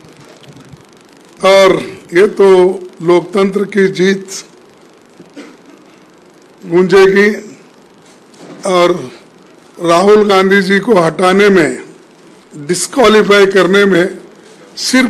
और ये तो लोकतंत्र की जीत गूंजेगी और राहुल गांधी जी को हटाने में डिस्क्वालीफाई करने में सिर्फ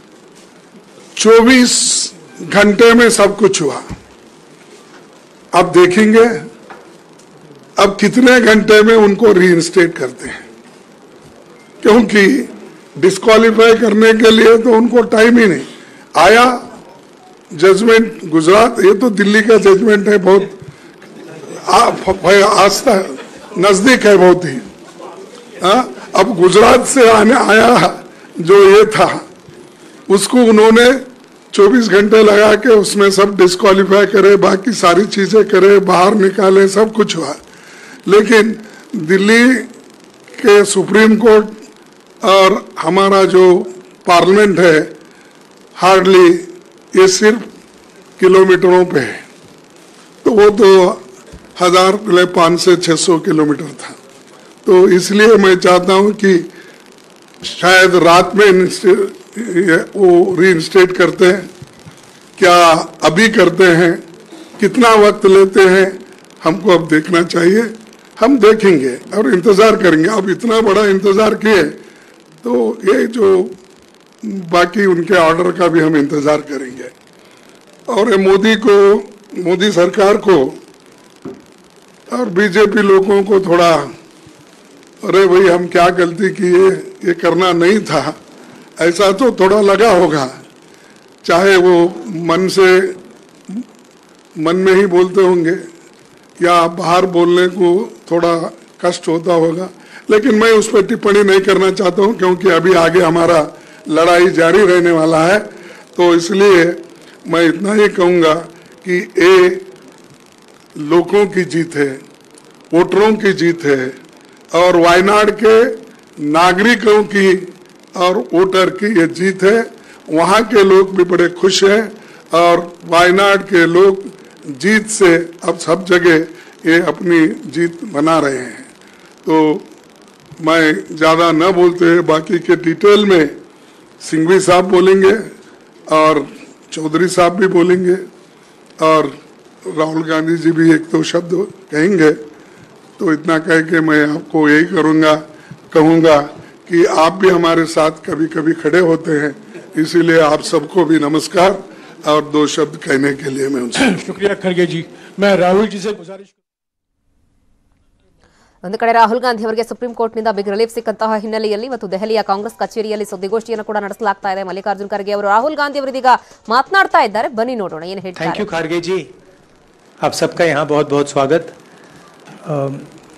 24 घंटे में सब कुछ हुआ अब देखेंगे अब कितने घंटे में उनको रीइंस्टेट करते हैं क्योंकि डिस्क्वालीफाई करने के लिए तो उनको टाइम ही नहीं आया जजमेंट गुजरात ये तो दिल्ली का जजमेंट है बहुत आ- फ- फ- आस्था नजदीक है बहुत ही हाँ अब गुजरात से आने आया जो ये था उसको उन्होंने 24 घंटे लगा के उसमें सब डिस्क्वालीफाई करे बाकी सारी चीजें करे बाहर निकाले सब कुछ हुआ लेकिन दिल्ली के सुप्रीम कोर्ट और हमारा जो पार्लियामेंट है हार्डली ये सिर्फ किलोमीटरों पे है तो वो तो हजार पहले पाँच से छः सौ किलोमीटर था तो इसलिए मैं चाहता हूँ कि शायद रात में ये- वो री करते हैं क्या अभी करते हैं कितना वक्त लेते हैं हमको अब देखना चाहिए हम देखेंगे और इंतजार करेंगे अब इतना बड़ा इंतजार किए तो ये जो बाकी उनके ऑर्डर का भी हम इंतजार करेंगे और ये मोदी को मोदी सरकार को और बीजेपी लोगों को थोड़ा अरे भाई हम क्या गलती किए ये करना नहीं था ऐसा तो थोड़ा लगा होगा चाहे वो मन से मन में ही बोलते होंगे या बाहर बोलने को थोड़ा कष्ट होता होगा लेकिन मैं उस पर टिप्पणी नहीं करना चाहता हूं क्योंकि अभी आगे हमारा लड़ाई जारी रहने वाला है तो इसलिए मैं इतना ही कहूंगा कि ये लोगों की जीत है वोटरों की जीत है और वायनाड के नागरिकों की और वोटर की ये जीत है वहाँ के लोग भी बड़े खुश हैं और वायनाड के लोग जीत से अब सब जगह ये अपनी जीत बना रहे हैं तो मैं ज़्यादा न बोलते हुए बाकी के डिटेल में सिंघवी साहब बोलेंगे और चौधरी साहब भी बोलेंगे और राहुल गांधी जी भी एक दो शब्द कहेंगे तो इतना कह के मैं आपको यही करूंगा कहूंगा कि आप भी हमारे साथ कभी कभी खड़े होते हैं इसीलिए आप सबको भी नमस्कार और दो शब्द कहने के लिए मैं उनसे शुक्रिया खड़गे जी मैं राहुल जी से गुजारिश ಒಂದು ಕಡೆ ರಾಹುಲ್ ಗಾಂಧಿ ಅವರಿಗೆ ಸುಪ್ರೀಂ ಕೋರ್ಟ್ನಿಂದ ಬಿಗ್ ರಿಲೀಫ್ ಸಿಕ್ಕಂತಹ ಹಿನ್ನೆಲೆಯಲ್ಲಿ ಇವತ್ತು ದೆಹಲಿಯ ಕಾಂಗ್ರೆಸ್ ಕಚೇರಿಯಲ್ಲಿ ಸುದ್ದಿಗೋಷ್ಠಿಯನ್ನು ಕೂಡ ನಡೆಸಲಾಗ್ತಾ ಇದೆ ಮಲ್ಲಿಕಾರ್ಜುನ್ ಖರ್ಗೆ ಅವರು ರಾಹುಲ್ ಗಾಂಧಿ ಅವರಿದೀಗ ಮಾತನಾಡ್ತಾ ಇದ್ದಾರೆ ಬನ್ನಿ ನೋಡೋಣ ಏನು थैंक ಹೇಳ್ತಾರೆ यू खारगे जी आप सबका यहाँ बहुत बहुत स्वागत अम,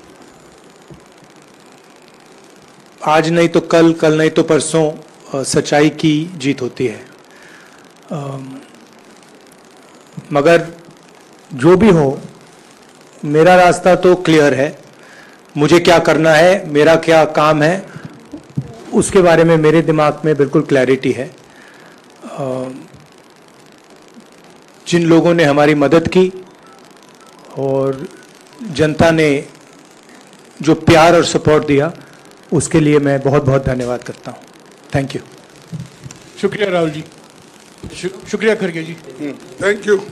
आज नहीं तो कल कल नहीं तो परसों अ, सच्चाई की जीत होती है अम, मगर जो भी हो मेरा रास्ता तो क्लियर है मुझे क्या करना है मेरा क्या काम है उसके बारे में मेरे दिमाग में बिल्कुल क्लैरिटी है अम, जिन लोगों ने हमारी मदद की और जनता ने जो प्यार और सपोर्ट दिया उसके लिए मैं बहुत बहुत धन्यवाद करता हूँ थैंक यू शुक्रिया राहुल जी शु- शुक्रिया खड़गे जी थैंक यू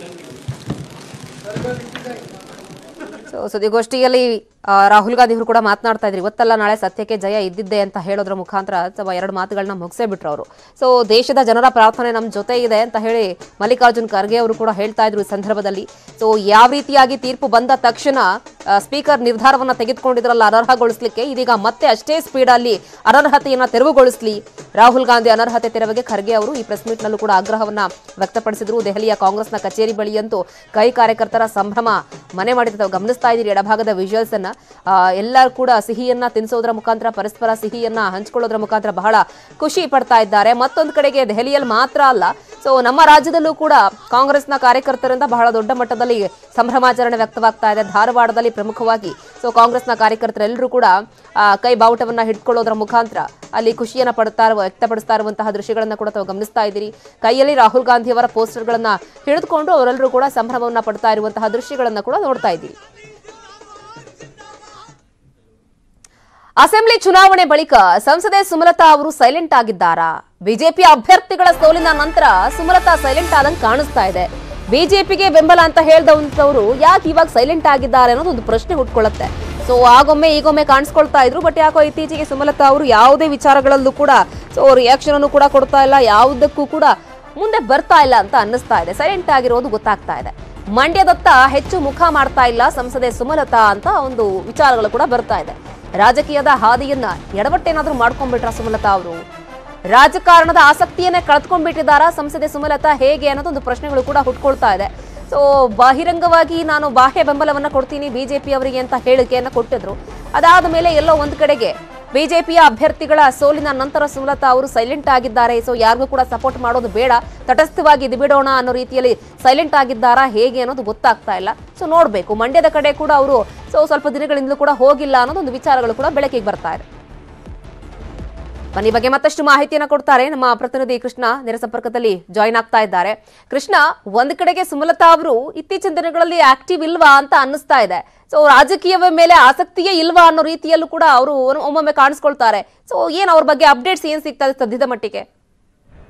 ಸೊ ಸುದ್ದಿಗೋಷ್ಠಿಯಲ್ಲಿ ಆ, ರಾಹುಲ್ ಗಾಂಧಿ ಅವರು ಕೂಡ ಮಾತನಾಡ್ತಾ ಇದ್ರು ಇವತ್ತಲ್ಲ ನಾಳೆ ಸತ್ಯಕ್ಕೆ ಜಯ ಇದ್ದಿದ್ದೆ ಅಂತ ಹೇಳೋದ್ರ ಮುಖಾಂತರ ಅಥವಾ ಎರಡು ಮಾತುಗಳನ್ನ ಮುಗಿಸೇ ಬಿಟ್ರು ಅವರು ಸೊ ದೇಶದ ಜನರ ಪ್ರಾರ್ಥನೆ ನಮ್ಮ ಜೊತೆ ಇದೆ ಅಂತ ಹೇಳಿ ಮಲ್ಲಿಕಾರ್ಜುನ್ ಖರ್ಗೆ ಅವರು ಕೂಡ ಹೇಳ್ತಾ ಇದ್ರು ಈ ಸಂದರ್ಭದಲ್ಲಿ ಸೊ ಯಾವ ರೀತಿಯಾಗಿ ತೀರ್ಪು ಬಂದ ತಕ್ಷಣ ಆ, ಸ್ಪೀಕರ್ ನಿರ್ಧಾರವನ್ನ ತೆಗೆದುಕೊಂಡಿದ್ರಲ್ಲ ಅನರ್ಹಗೊಳಿಸಲಿಕ್ಕೆ ಇದೀಗ ಮತ್ತೆ ಅಷ್ಟೇ ಸ್ಪೀಡ್ ಅಲ್ಲಿ ಅನರ್ಹತೆಯನ್ನ ತೆರವುಗೊಳಿಸಲಿ ರಾಹುಲ್ ಗಾಂಧಿ ಅನರ್ಹತೆ ತೆರವಿಗೆ ಖರ್ಗೆ ಅವರು ಈ ಪ್ರೆಸ್ ಮೀಟ್ ನಲ್ಲೂ ಕೂಡ ಆಗ್ರಹವನ್ನ ವ್ಯಕ್ತಪಡಿಸಿದ್ರು ದೆಹಲಿಯ ಕಾಂಗ್ರೆಸ್ನ ಕಚೇರಿ ಬಳಿಯಂತೂ ಕೈ ಕಾರ್ಯಕರ್ತರ ಸಂಭ್ರಮ ಮನೆ ಮಾಡಿದ ತಾವು ಗಮನಿಸ್ತಾ ಇದ್ದೀರಿ ಎಡಭಾಗದ ವಿಜುವಲ್ಸ್ ಅನ್ನ ಆ, ಎಲ್ಲರೂ ಕೂಡ ಸಿಹಿಯನ್ನ ತಿನ್ನಿಸೋದ್ರ ಮುಖಾಂತರ ಪರಸ್ಪರ ಸಿಹಿಯನ್ನ ಹಂಚ್ಕೊಳ್ಳೋದ್ರ ಮುಖಾಂತರ ಬಹಳ ಖುಷಿ ಪಡ್ತಾ ಇದ್ದಾರೆ ಮತ್ತೊಂದು ಕಡೆಗೆ ದೆಹಲಿಯಲ್ಲಿ ಮಾತ್ರ ಅಲ್ಲ ಸೊ ನಮ್ಮ ರಾಜ್ಯದಲ್ಲೂ ಕೂಡ ಕಾಂಗ್ರೆಸ್ನ ಕಾರ್ಯಕರ್ತರಿಂದ ಬಹಳ ದೊಡ್ಡ ಮಟ್ಟದಲ್ಲಿ ಸಂಭ್ರಮಾಚರಣೆ ವ್ಯಕ್ತವಾಗ್ತಾ ಇದೆ ಧಾರವಾಡದಲ್ಲಿ ಪ್ರಮುಖವಾಗಿ ಸೊ ಕಾಂಗ್ರೆಸ್ನ ಕಾರ್ಯಕರ್ತರೆಲ್ಲರೂ ಕೂಡ ಆ, ಕೈ ಬಾವುಟವನ್ನ ಹಿಡ್ಕೊಳ್ಳೋದ್ರ ಮುಖಾಂತರ ಅಲ್ಲಿ ಖುಷಿಯನ್ನ ಪಡ್ತಾ ಇರುವ ವ್ಯಕ್ತಪಡಿಸ್ತಾ ಇರುವಂತಹ ದೃಶ್ಯಗಳನ್ನ ಕೂಡ ತಾವು ಗಮನಿಸ್ತಾ ಇದ್ದೀರಿ ಕೈಯಲ್ಲಿ ರಾಹುಲ್ ಗಾಂಧಿ ಅವರ ಪೋಸ್ಟರ್ಗಳನ್ನ ಹಿಡಿದುಕೊಂಡು ಅವರೆಲ್ಲರೂ ಕೂಡ ಸಂಭ್ರಮವನ್ನ ಪಡ್ತಾ ಇರುವಂತಹ ದೃಶ್ಯಗಳನ್ನ ಕೂಡ ನೋಡ್ತಾ ಇದ್ದೀರಿ ಅಸೆಂಬ್ಲಿ ಚುನಾವಣೆ ಬಳಿಕ ಸಂಸದೆ ಸುಮಲತಾ ಅವರು ಸೈಲೆಂಟ್ ಆಗಿದ್ದಾರಾ ಬಿಜೆಪಿ ಅಭ್ಯರ್ಥಿಗಳ ಸೋಲಿನ ನಂತರ ಸುಮಲತಾ ಸೈಲೆಂಟ್ ಆದಂಗೆ ಕಾಣಿಸ್ತಾ ಇದೆ ಬಿಜೆಪಿಗೆ ಬೆಂಬಲ ಅಂತ ಹೇಳ್ದವಂತವ್ರು ಯಾಕೆ ಇವಾಗ ಸೈಲೆಂಟ್ ಆಗಿದ್ದಾರೆ ಅನ್ನೋದು ಒಂದು ಪ್ರಶ್ನೆ ಹುಟ್ಕೊಳ್ಳುತ್ತೆ ಸೊ ಆಗೊಮ್ಮೆ ಈಗೊಮ್ಮೆ ಕಾಣಿಸ್ಕೊಳ್ತಾ ಇದ್ರು ಬಟ್ ಯಾಕೋ ಇತ್ತೀಚೆಗೆ ಸುಮಲತಾ ಅವರು ಯಾವುದೇ ವಿಚಾರಗಳಲ್ಲೂ ಕೂಡ ಸೊ ರಿಯಾಕ್ಷನ್ ಅನ್ನು ಕೂಡ ಕೊಡ್ತಾ ಇಲ್ಲ ಯಾವುದಕ್ಕೂ ಕೂಡ ಮುಂದೆ ಬರ್ತಾ ಇಲ್ಲ ಅಂತ ಅನ್ನಿಸ್ತಾ ಇದೆ ಸೈಲೆಂಟ್ ಆಗಿರೋದು ಗೊತ್ತಾಗ್ತಾ ಇದೆ ಮಂಡ್ಯದತ್ತ ಹೆಚ್ಚು ಮುಖ ಮಾಡ್ತಾ ಇಲ್ಲ ಸಂಸದೆ ಸುಮಲತಾ ಅಂತ ಒಂದು ವಿಚಾರಗಳು ಕೂಡ ಬರ್ತಾ ಇದೆ ರಾಜಕೀಯದ ಹಾದಿಯನ್ನ ಎಡವಟ್ಟೇನಾದ್ರೂ ಮಾಡ್ಕೊಂಡ್ಬಿಟ್ರ ಸುಮಲತಾ ಅವರು ರಾಜಕಾರಣದ ಆಸಕ್ತಿಯನ್ನೇ ಕಳೆದುಕೊಂಡ್ಬಿಟ್ಟಿದ್ದಾರಾ ಸಂಸದೆ ಸುಮಲತಾ ಹೇಗೆ ಅನ್ನೋದೊಂದು ಪ್ರಶ್ನೆಗಳು ಕೂಡ ಹುಟ್ಕೊಳ್ತಾ ಇದೆ ಸೊ ಬಹಿರಂಗವಾಗಿ ನಾನು ಬಾಹ್ಯ ಬೆಂಬಲವನ್ನ ಕೊಡ್ತೀನಿ ಬಿಜೆಪಿ ಅವರಿಗೆ ಅಂತ ಹೇಳಿಕೆಯನ್ನ ಕೊಟ್ಟಿದ್ರು ಅದಾದ ಮೇಲೆ ಎಲ್ಲೋ ಒಂದ್ ಕಡೆಗೆ ಬಿಜೆಪಿಯ ಅಭ್ಯರ್ಥಿಗಳ ಸೋಲಿನ ನಂತರ ಸುಮಲತಾ ಅವರು ಸೈಲೆಂಟ್ ಆಗಿದ್ದಾರೆ ಸೊ ಯಾರಿಗೂ ಕೂಡ ಸಪೋರ್ಟ್ ಮಾಡೋದು ಬೇಡ ತಟಸ್ಥವಾಗಿ ಇದು ಬಿಡೋಣ ಅನ್ನೋ ರೀತಿಯಲ್ಲಿ ಸೈಲೆಂಟ್ ಆಗಿದ್ದಾರಾ ಹೇಗೆ ಅನ್ನೋದು ಗೊತ್ತಾಗ್ತಾ ಇಲ್ಲ ಸೊ ನೋಡ್ಬೇಕು ಮಂಡ್ಯದ ಕಡೆ ಕೂಡ ಅವರು ಸೊ ಸ್ವಲ್ಪ ದಿನಗಳಿಂದಲೂ ಕೂಡ ಹೋಗಿಲ್ಲ ಅನ್ನೋದೊಂದು ವಿಚಾರಗಳು ಕೂಡ ಬೆಳಕಿಗೆ ಬರ್ತಾ ಇದೆ ಬನ್ನಿ ಈ ಬಗ್ಗೆ ಮತ್ತಷ್ಟು ಮಾಹಿತಿಯನ್ನ ಕೊಡ್ತಾರೆ ನಮ್ಮ ಪ್ರತಿನಿಧಿ ಕೃಷ್ಣ ನೇರ ಸಂಪರ್ಕದಲ್ಲಿ ಜಾಯಿನ್ ಆಗ್ತಾ ಇದ್ದಾರೆ ಕೃಷ್ಣ ಒಂದ್ ಕಡೆಗೆ ಸುಮಲತಾ ಅವರು ಇತ್ತೀಚಿನ ದಿನಗಳಲ್ಲಿ ಆಕ್ಟಿವ್ ಇಲ್ವಾ ಅಂತ ಅನ್ನಿಸ್ತಾ ಇದೆ ಸೊ ರಾಜಕೀಯದ ಮೇಲೆ ಆಸಕ್ತಿಯೇ ಇಲ್ವಾ ಅನ್ನೋ ರೀತಿಯಲ್ಲೂ ಕೂಡ ಅವರು ಒಮ್ಮೊಮ್ಮೆ ಕಾಣಿಸ್ಕೊಳ್ತಾರೆ ಸೊ ಏನ್ ಅವ್ರ ಬಗ್ಗೆ ಅಪ್ಡೇಟ್ಸ್ ಏನ್ ಸಿಗ್ತಾ ಇದೆ ಸದ್ಯದ ಮಟ್ಟಿಗೆ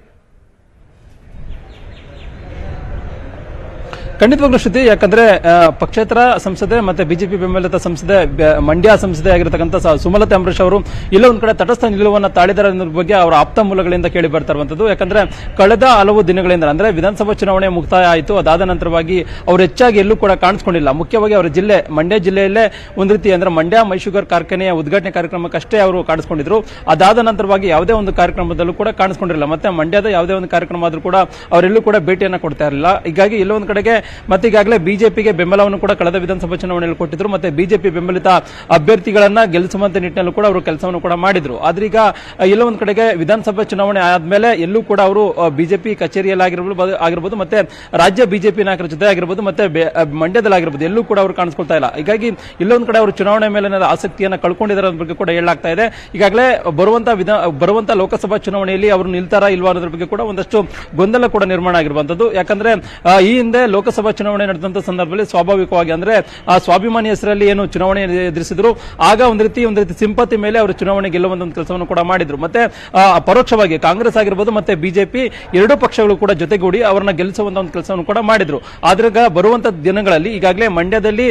ಖಂಡಿತವಾಗ್ಲೂ ಶ್ರುತಿ ಯಾಕಂದ್ರೆ ಆ, ಪಕ್ಷೇತರ ಸಂಸದೆ ಮತ್ತೆ ಬಿಜೆಪಿ ಬೆಂಬಲಿತ ಸಂಸದೆ ಬ- ಮಂಡ್ಯ ಸಂಸದೆ ಆಗಿರತಕ್ಕಂಥ ಸ- ಸುಮಲತಾ ಅಂಬರೀಶ್ ಅವರು ಎಲ್ಲ ಒಂದ್ ಕಡೆ ತಟಸ್ಥ ನಿಲುವನ್ನ ತಾಳಿದ್ದಾರೆ ಅನ್ನೋದ್ರ ಬಗ್ಗೆ ಅವರ ಆಪ್ತ ಮೂಲಗಳಿಂದ ಕೇಳಿ ಬರ್ತಾ ಇರುವಂತದ್ದು ಯಾಕಂದ್ರೆ ಕಳೆದ ಹಲವು ದಿನಗಳಿಂದ ಅಂದ್ರೆ ವಿಧಾನಸಭಾ ಚುನಾವಣೆ ಮುಕ್ತಾಯ ಆಯಿತು ಅದಾದ ನಂತರವಾಗಿ ಅವರು ಹೆಚ್ಚಾಗಿ ಎಲ್ಲೂ ಕೂಡ ಕಾಣಿಸ್ಕೊಂಡಿಲ್ಲ ಮುಖ್ಯವಾಗಿ ಅವರ ಜಿಲ್ಲೆ ಮಂಡ್ಯ ಜಿಲ್ಲೆಯಲ್ಲೇ ಒಂದ್ ರೀತಿ ಅಂದ್ರೆ ಮಂಡ್ಯ ಮೈಶುಗರ್ ಕಾರ್ಖಾನೆಯ ಉದ್ಘಾಟನೆ ಕಾರ್ಯಕ್ರಮಕ್ಕಷ್ಟೇ ಅವರು ಕಾಣಿಸ್ಕೊಂಡಿದ್ರು ಅದಾದ ನಂತರವಾಗಿ ಯಾವುದೇ ಒಂದು ಕಾರ್ಯಕ್ರಮದಲ್ಲೂ ಕೂಡ ಕಾಣಿಸ್ಕೊಂಡಿರಲಿಲ್ಲ ಮತ್ತೆ ಮಂಡ್ಯದ ಯಾವುದೇ ಒಂದು ಕಾರ್ಯಕ್ರಮ ಆದ್ರೂ ಕೂಡ ಅವರೆಲ್ಲೂ ಕೂಡ ಭೇಟಿಯನ್ನ ಕೊಡ್ತಾ ಇರಲಿಲ್ಲ ಹೀಗಾಗಿ ಎಲ್ಲೋ ಒಂದು ಕಡೆಗೆ ಮತ್ತೆ ಈಗಾಗಲೇ ಬಿಜೆಪಿಗೆ ಬೆಂಬಲವನ್ನು ಕೂಡ ಕಳೆದ ವಿಧಾನಸಭಾ ಚುನಾವಣೆಯಲ್ಲಿ ಕೊಟ್ಟಿದ್ರು ಮತ್ತೆ ಬಿಜೆಪಿ ಬೆಂಬಲಿತ ಅಭ್ಯರ್ಥಿಗಳನ್ನ ಗೆಲ್ಲಿಸುವಂತ ನಿಟ್ಟಿನಲ್ಲೂ ಕೂಡ ಅವರು ಕೆಲಸವನ್ನು ಕೂಡ ಮಾಡಿದ್ರು ಆದ್ರೆ ಈಗ ಆ, ಎಲ್ಲೋ ಒಂದು ಕಡೆಗೆ ವಿಧಾನಸಭಾ ಚುನಾವಣೆ ಆದ್ಮೇಲೆ ಎಲ್ಲೂ ಕೂಡ ಅವರು ಬಿಜೆಪಿ ಕಚೇರಿಯಲ್ಲಿ ಆಗಿರ್ಬೋದು ಆಗಿರ್ಬೋದು ಮತ್ತೆ ರಾಜ್ಯ ಬಿಜೆಪಿ ನಾಯಕರ ಜೊತೆ ಆಗಿರ್ಬೋದು ಮತ್ತೆ ಬೆ- ಆ, ಮಂಡ್ಯದಲ್ಲಾಗಿರ್ಬೋದು ಎಲ್ಲೂ ಕೂಡ ಅವರು ಕಾಣಿಸ್ಕೊಳ್ತಾ ಇಲ್ಲ ಹೀಗಾಗಿ ಇಲ್ಲೊಂದು ಕಡೆ ಅವರು ಚುನಾವಣೆ ಮೇಲೆ ಆಸಕ್ತಿಯನ್ನ ಕಳ್ಕೊಂಡಿದ್ದಾರೆ ಅನ್ನೋದ್ರ ಬಗ್ಗೆ ಕೂಡ ಹೇಳಲಾಗ್ತಾ ಇದೆ ಈಗಾಗಲೇ ಬರುವಂತ ವಿಧಾ ಬರುವಂತ ಲೋಕಸಭಾ ಚುನಾವಣೆಯಲ್ಲಿ ಅವರು ನಿಲ್ತಾರಾ ಇಲ್ವಾ ಅನ್ನೋದ್ರ ಬಗ್ಗೆ ಕೂಡ ಒಂದಷ್ಟು ಗೊಂದಲ ಕೂಡ ನಿರ್ಮಾಣ ಆಗಿರುವಂತದ್ದು ಯಾಕಂದ್ರೆ ಆ, ಈ ಹಿಂದೆ ಲೋಕಸಭಾ ಚುನಾವಣೆ ನಡೆದಂತ ಸಂದರ್ಭದಲ್ಲಿ ಸ್ವಾಭಾವಿಕವಾಗಿ ಅಂದ್ರೆ ಆ ಸ್ವಾಭಿಮಾನಿ ಹೆಸರಲ್ಲಿ ಏನು ಚುನಾವಣೆ ಎದುರಿಸಿದ್ರು ಆಗ ಒಂದು ರೀತಿ ಒಂದು ರೀತಿ ಸಿಂಪತಿ ಮೇಲೆ ಅವರು ಚುನಾವಣೆ ಗೆಲ್ಲುವಂತ ಒಂದು ಕೆಲಸವನ್ನು ಕೂಡ ಮಾಡಿದ್ರು ಮತ್ತೆ ಆ, ಪರೋಕ್ಷವಾಗಿ ಕಾಂಗ್ರೆಸ್ ಆಗಿರ್ಬೋದು ಮತ್ತೆ ಬಿಜೆಪಿ ಎರಡೂ ಪಕ್ಷಗಳು ಕೂಡ ಜೊತೆಗೂಡಿ ಅವರನ್ನ ಗೆಲ್ಲಿಸುವಂತ ಒಂದು ಕೆಲಸವನ್ನು ಕೂಡ ಮಾಡಿದ್ರು ಆದ್ರೆ ಈಗ ಬರುವಂತ ದಿನಗಳಲ್ಲಿ ಈಗಾಗಲೇ ಮಂಡ್ಯದಲ್ಲಿ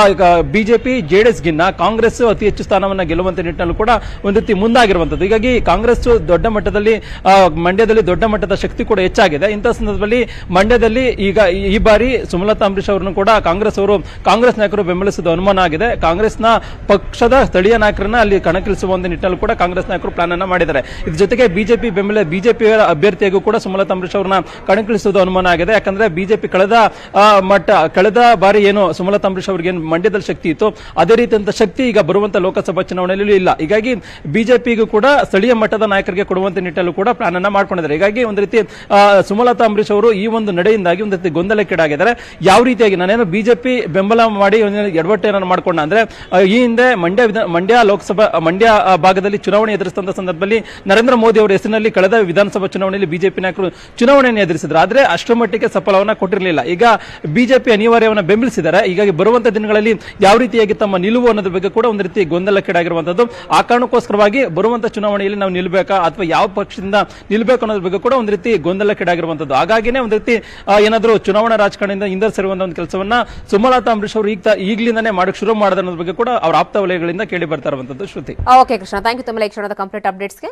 ಬಿಜೆಪಿ ಜೆಡಿಎಸ್ ಗಿನ್ನ ಕಾಂಗ್ರೆಸ್ ಅತಿ ಹೆಚ್ಚು ಸ್ಥಾನವನ್ನ ಗೆಲ್ಲುವಂತ ನಿಟ್ಟಿನಲ್ಲೂ ಕೂಡ ಒಂದು ರೀತಿ ಮುಂದಾಗಿರುವಂತದ್ದು ಹೀಗಾಗಿ ಕಾಂಗ್ರೆಸ್ ದೊಡ್ಡ ಮಟ್ಟದಲ್ಲಿ ಆ, ಮಂಡ್ಯದಲ್ಲಿ ದೊಡ್ಡ ಮಟ್ಟದ ಶಕ್ತಿ ಕೂಡ ಹೆಚ್ಚಾಗಿದೆ ಇಂತಹ ಸಂದರ್ಭದಲ್ಲಿ ಮಂಡ್ಯದಲ್ಲಿ ಈಗ ಈ- ಈ ಬಾರಿ ಸುಮಲತಾ ಅಂಬರೀಶ್ ಅವರನ್ನು ಕೂಡ ಕಾಂಗ್ರೆಸ್ ಅವರು ಕಾಂಗ್ರೆಸ್ ನಾಯಕರು ಬೆಂಬಲಿಸಿದ ಅನುಮಾನ ಆಗಿದೆ ಕಾಂಗ್ರೆಸ್ನ ಪಕ್ಷದ ಸ್ಥಳೀಯ ನಾಯಕರನ್ನ ಅಲ್ಲಿ ಕಣಕ್ಕಿಳಿಸುವ ಒಂದು ನಿಟ್ಟಿನಲ್ಲಿ ಕೂಡ ಕಾಂಗ್ರೆಸ್ ನಾಯಕರು ಪ್ಲಾನ್ ಅನ್ನ ಮಾಡಿದ್ದಾರೆ ಇದ್ರ ಜೊತೆಗೆ ಬಿಜೆಪಿ ಬೆಂಬಲ ಬಿಜೆಪಿ ಅಭ್ಯರ್ಥಿಯಾಗೂ ಕೂಡ ಸುಮಲತಾ ಅಂಬರೀಶ್ ಅವರನ್ನ ಕಣಕ್ಕಿಳಿಸುವುದು ಅನುಮಾನ ಆಗಿದೆ ಯಾಕಂದ್ರೆ ಬಿಜೆಪಿ ಕಳೆದ ಆ, ಮಟ್ಟ ಕಳೆದ ಬಾರಿ ಏನು ಸುಮಲತಾ ಅಂಬರೀಶ್ ಅವರಿಗೆ ಏನು ಮಂಡ್ಯದಲ್ಲಿ ಶಕ್ತಿ ಇತ್ತು ಅದೇ ರೀತಿಯಂತ ಶಕ್ತಿ ಈಗ ಬರುವಂತ ಲೋಕಸಭಾ ಚುನಾವಣೆಯಲ್ಲಿ ಇಲ್ಲ ಹೀಗಾಗಿ ಬಿಜೆಪಿಗೂ ಕೂಡ ಸ್ಥಳೀಯ ಮಟ್ಟದ ನಾಯಕರಿಗೆ ಕೊಡುವಂತ ನಿಟ್ಟಲ್ಲೂ ಕೂಡ ಪ್ಲಾನ್ ಅನ್ನ ಮಾಡ್ಕೊಂಡಿದ್ದಾರೆ ಹೀಗಾಗಿ ಒಂದು ರೀತಿ ಆ, ಸುಮಲತಾ ಅಂಬರೀಶ್ ಅವರು ಈ ಒಂದು ನಡೆಯಿಂದಾಗಿ ಒಂದು ರೀತಿ ಗೊಂದಲಕ್ಕೀಡಾಗಿದ್ದಾರೆ ಯಾವ ರೀತಿಯಾಗಿ ನಾನೇನು ಬಿಜೆಪಿ ಬೆಂಬಲ ಮಾಡಿ ಒಂದು ಎಡವಟ್ಟು ಏನಾದ್ರು ಮಾಡ್ಕೊಂಡ ಅಂದ್ರೆ ಆ, ಈ ಹಿಂದೆ ಮಂಡ್ಯ ವಿಧಾನ ಮಂಡ್ಯ ಲೋಕಸಭಾ ಮಂಡ್ಯ ಆ, ಭಾಗದಲ್ಲಿ ಚುನಾವಣೆ ಎದುರಿಸಿದಂತ ಸಂದರ್ಭದಲ್ಲಿ ನರೇಂದ್ರ ಮೋದಿ ಅವರ ಹೆಸರಿನಲ್ಲಿ ಕಳೆದ ವಿಧಾನಸಭಾ ಚುನಾವಣೆಯಲ್ಲಿ ಬಿಜೆಪಿ ನಾಯಕರು ಚುನಾವಣೆಯನ್ನು ಎದುರಿಸಿದ್ರು ಆದ್ರೆ ಅಷ್ಟರ ಮಟ್ಟಿಗೆ ಸಫಲವನ್ನ ಕೊಟ್ಟಿರಲಿಲ್ಲ ಈಗ ಬಿಜೆಪಿ ಅನಿವಾರ್ಯವನ್ನ ಬೆಂಬಲಿಸಿದ್ದಾರೆ ಹೀಗಾಗಿ ಬರುವಂತ ದಿನಗಳಲ್ಲಿ ಯಾವ ರೀತಿಯಾಗಿ ತಮ್ಮ ನಿಲುವು ಅನ್ನೋದ್ರ ಬಗ್ಗೆ ಕೂಡ ಒಂದು ರೀತಿ ಗೊಂದಲಕ್ಕೀಡಾಗಿರುವಂತದ್ದು ಆ ಕಾರಣಕ್ಕೋಸ್ಕರವಾಗಿ ಬರುವಂತ ಚುನಾವಣೆಯಲ್ಲಿ ನಾವು ನಿಲ್ಬೇಕಾ ಅಥವಾ ಯಾವ ಪಕ್ಷದಿಂದ ನಿಲ್ಬೇಕು ಅನ್ನೋದ್ರ ಬಗ್ಗೆ ಕೂಡ ಒಂದು ರೀತಿ ಗೊಂದಲಕ್ಕೀಡಾಗಿರುವಂತದ್ದು ಹಾಗಾಗಿನೇ ಒಂದು ರೀತಿ ಆ, ಏನಾದ್ರೂ ಚುನಾವಣಾ ರಾಜಕಾರಣದಿಂದ ಹಿಂದೆ ಸರಿಯುವಂತ ಒಂದು ಕೆಲಸವನ್ನ ಸುಮಲತಾ ಅಂಬರೀಶ್ ಅವರು ಈಗ ಈಗಲಿಂದಾನೇ ಮಾಡಕ್ ಶುರು ಮಾಡಿದ ಅನ್ನೋದ್ರ ಬಗ್ಗೆ ಕೂಡ ಅವರ ಆಪ್ತ ವಲಯಗಳಿಂದ ಕೇಳಿ ಬರ್ತಾ ಇರುವಂತದ್ದು Shruti okay Krishna thank you ತಮ್ಮ ಈ ಕ್ಷಣದ ಕಂಪ್ಲೀಟ್ ಅಪ್ಡೇಟ್ಸ್ಗೆ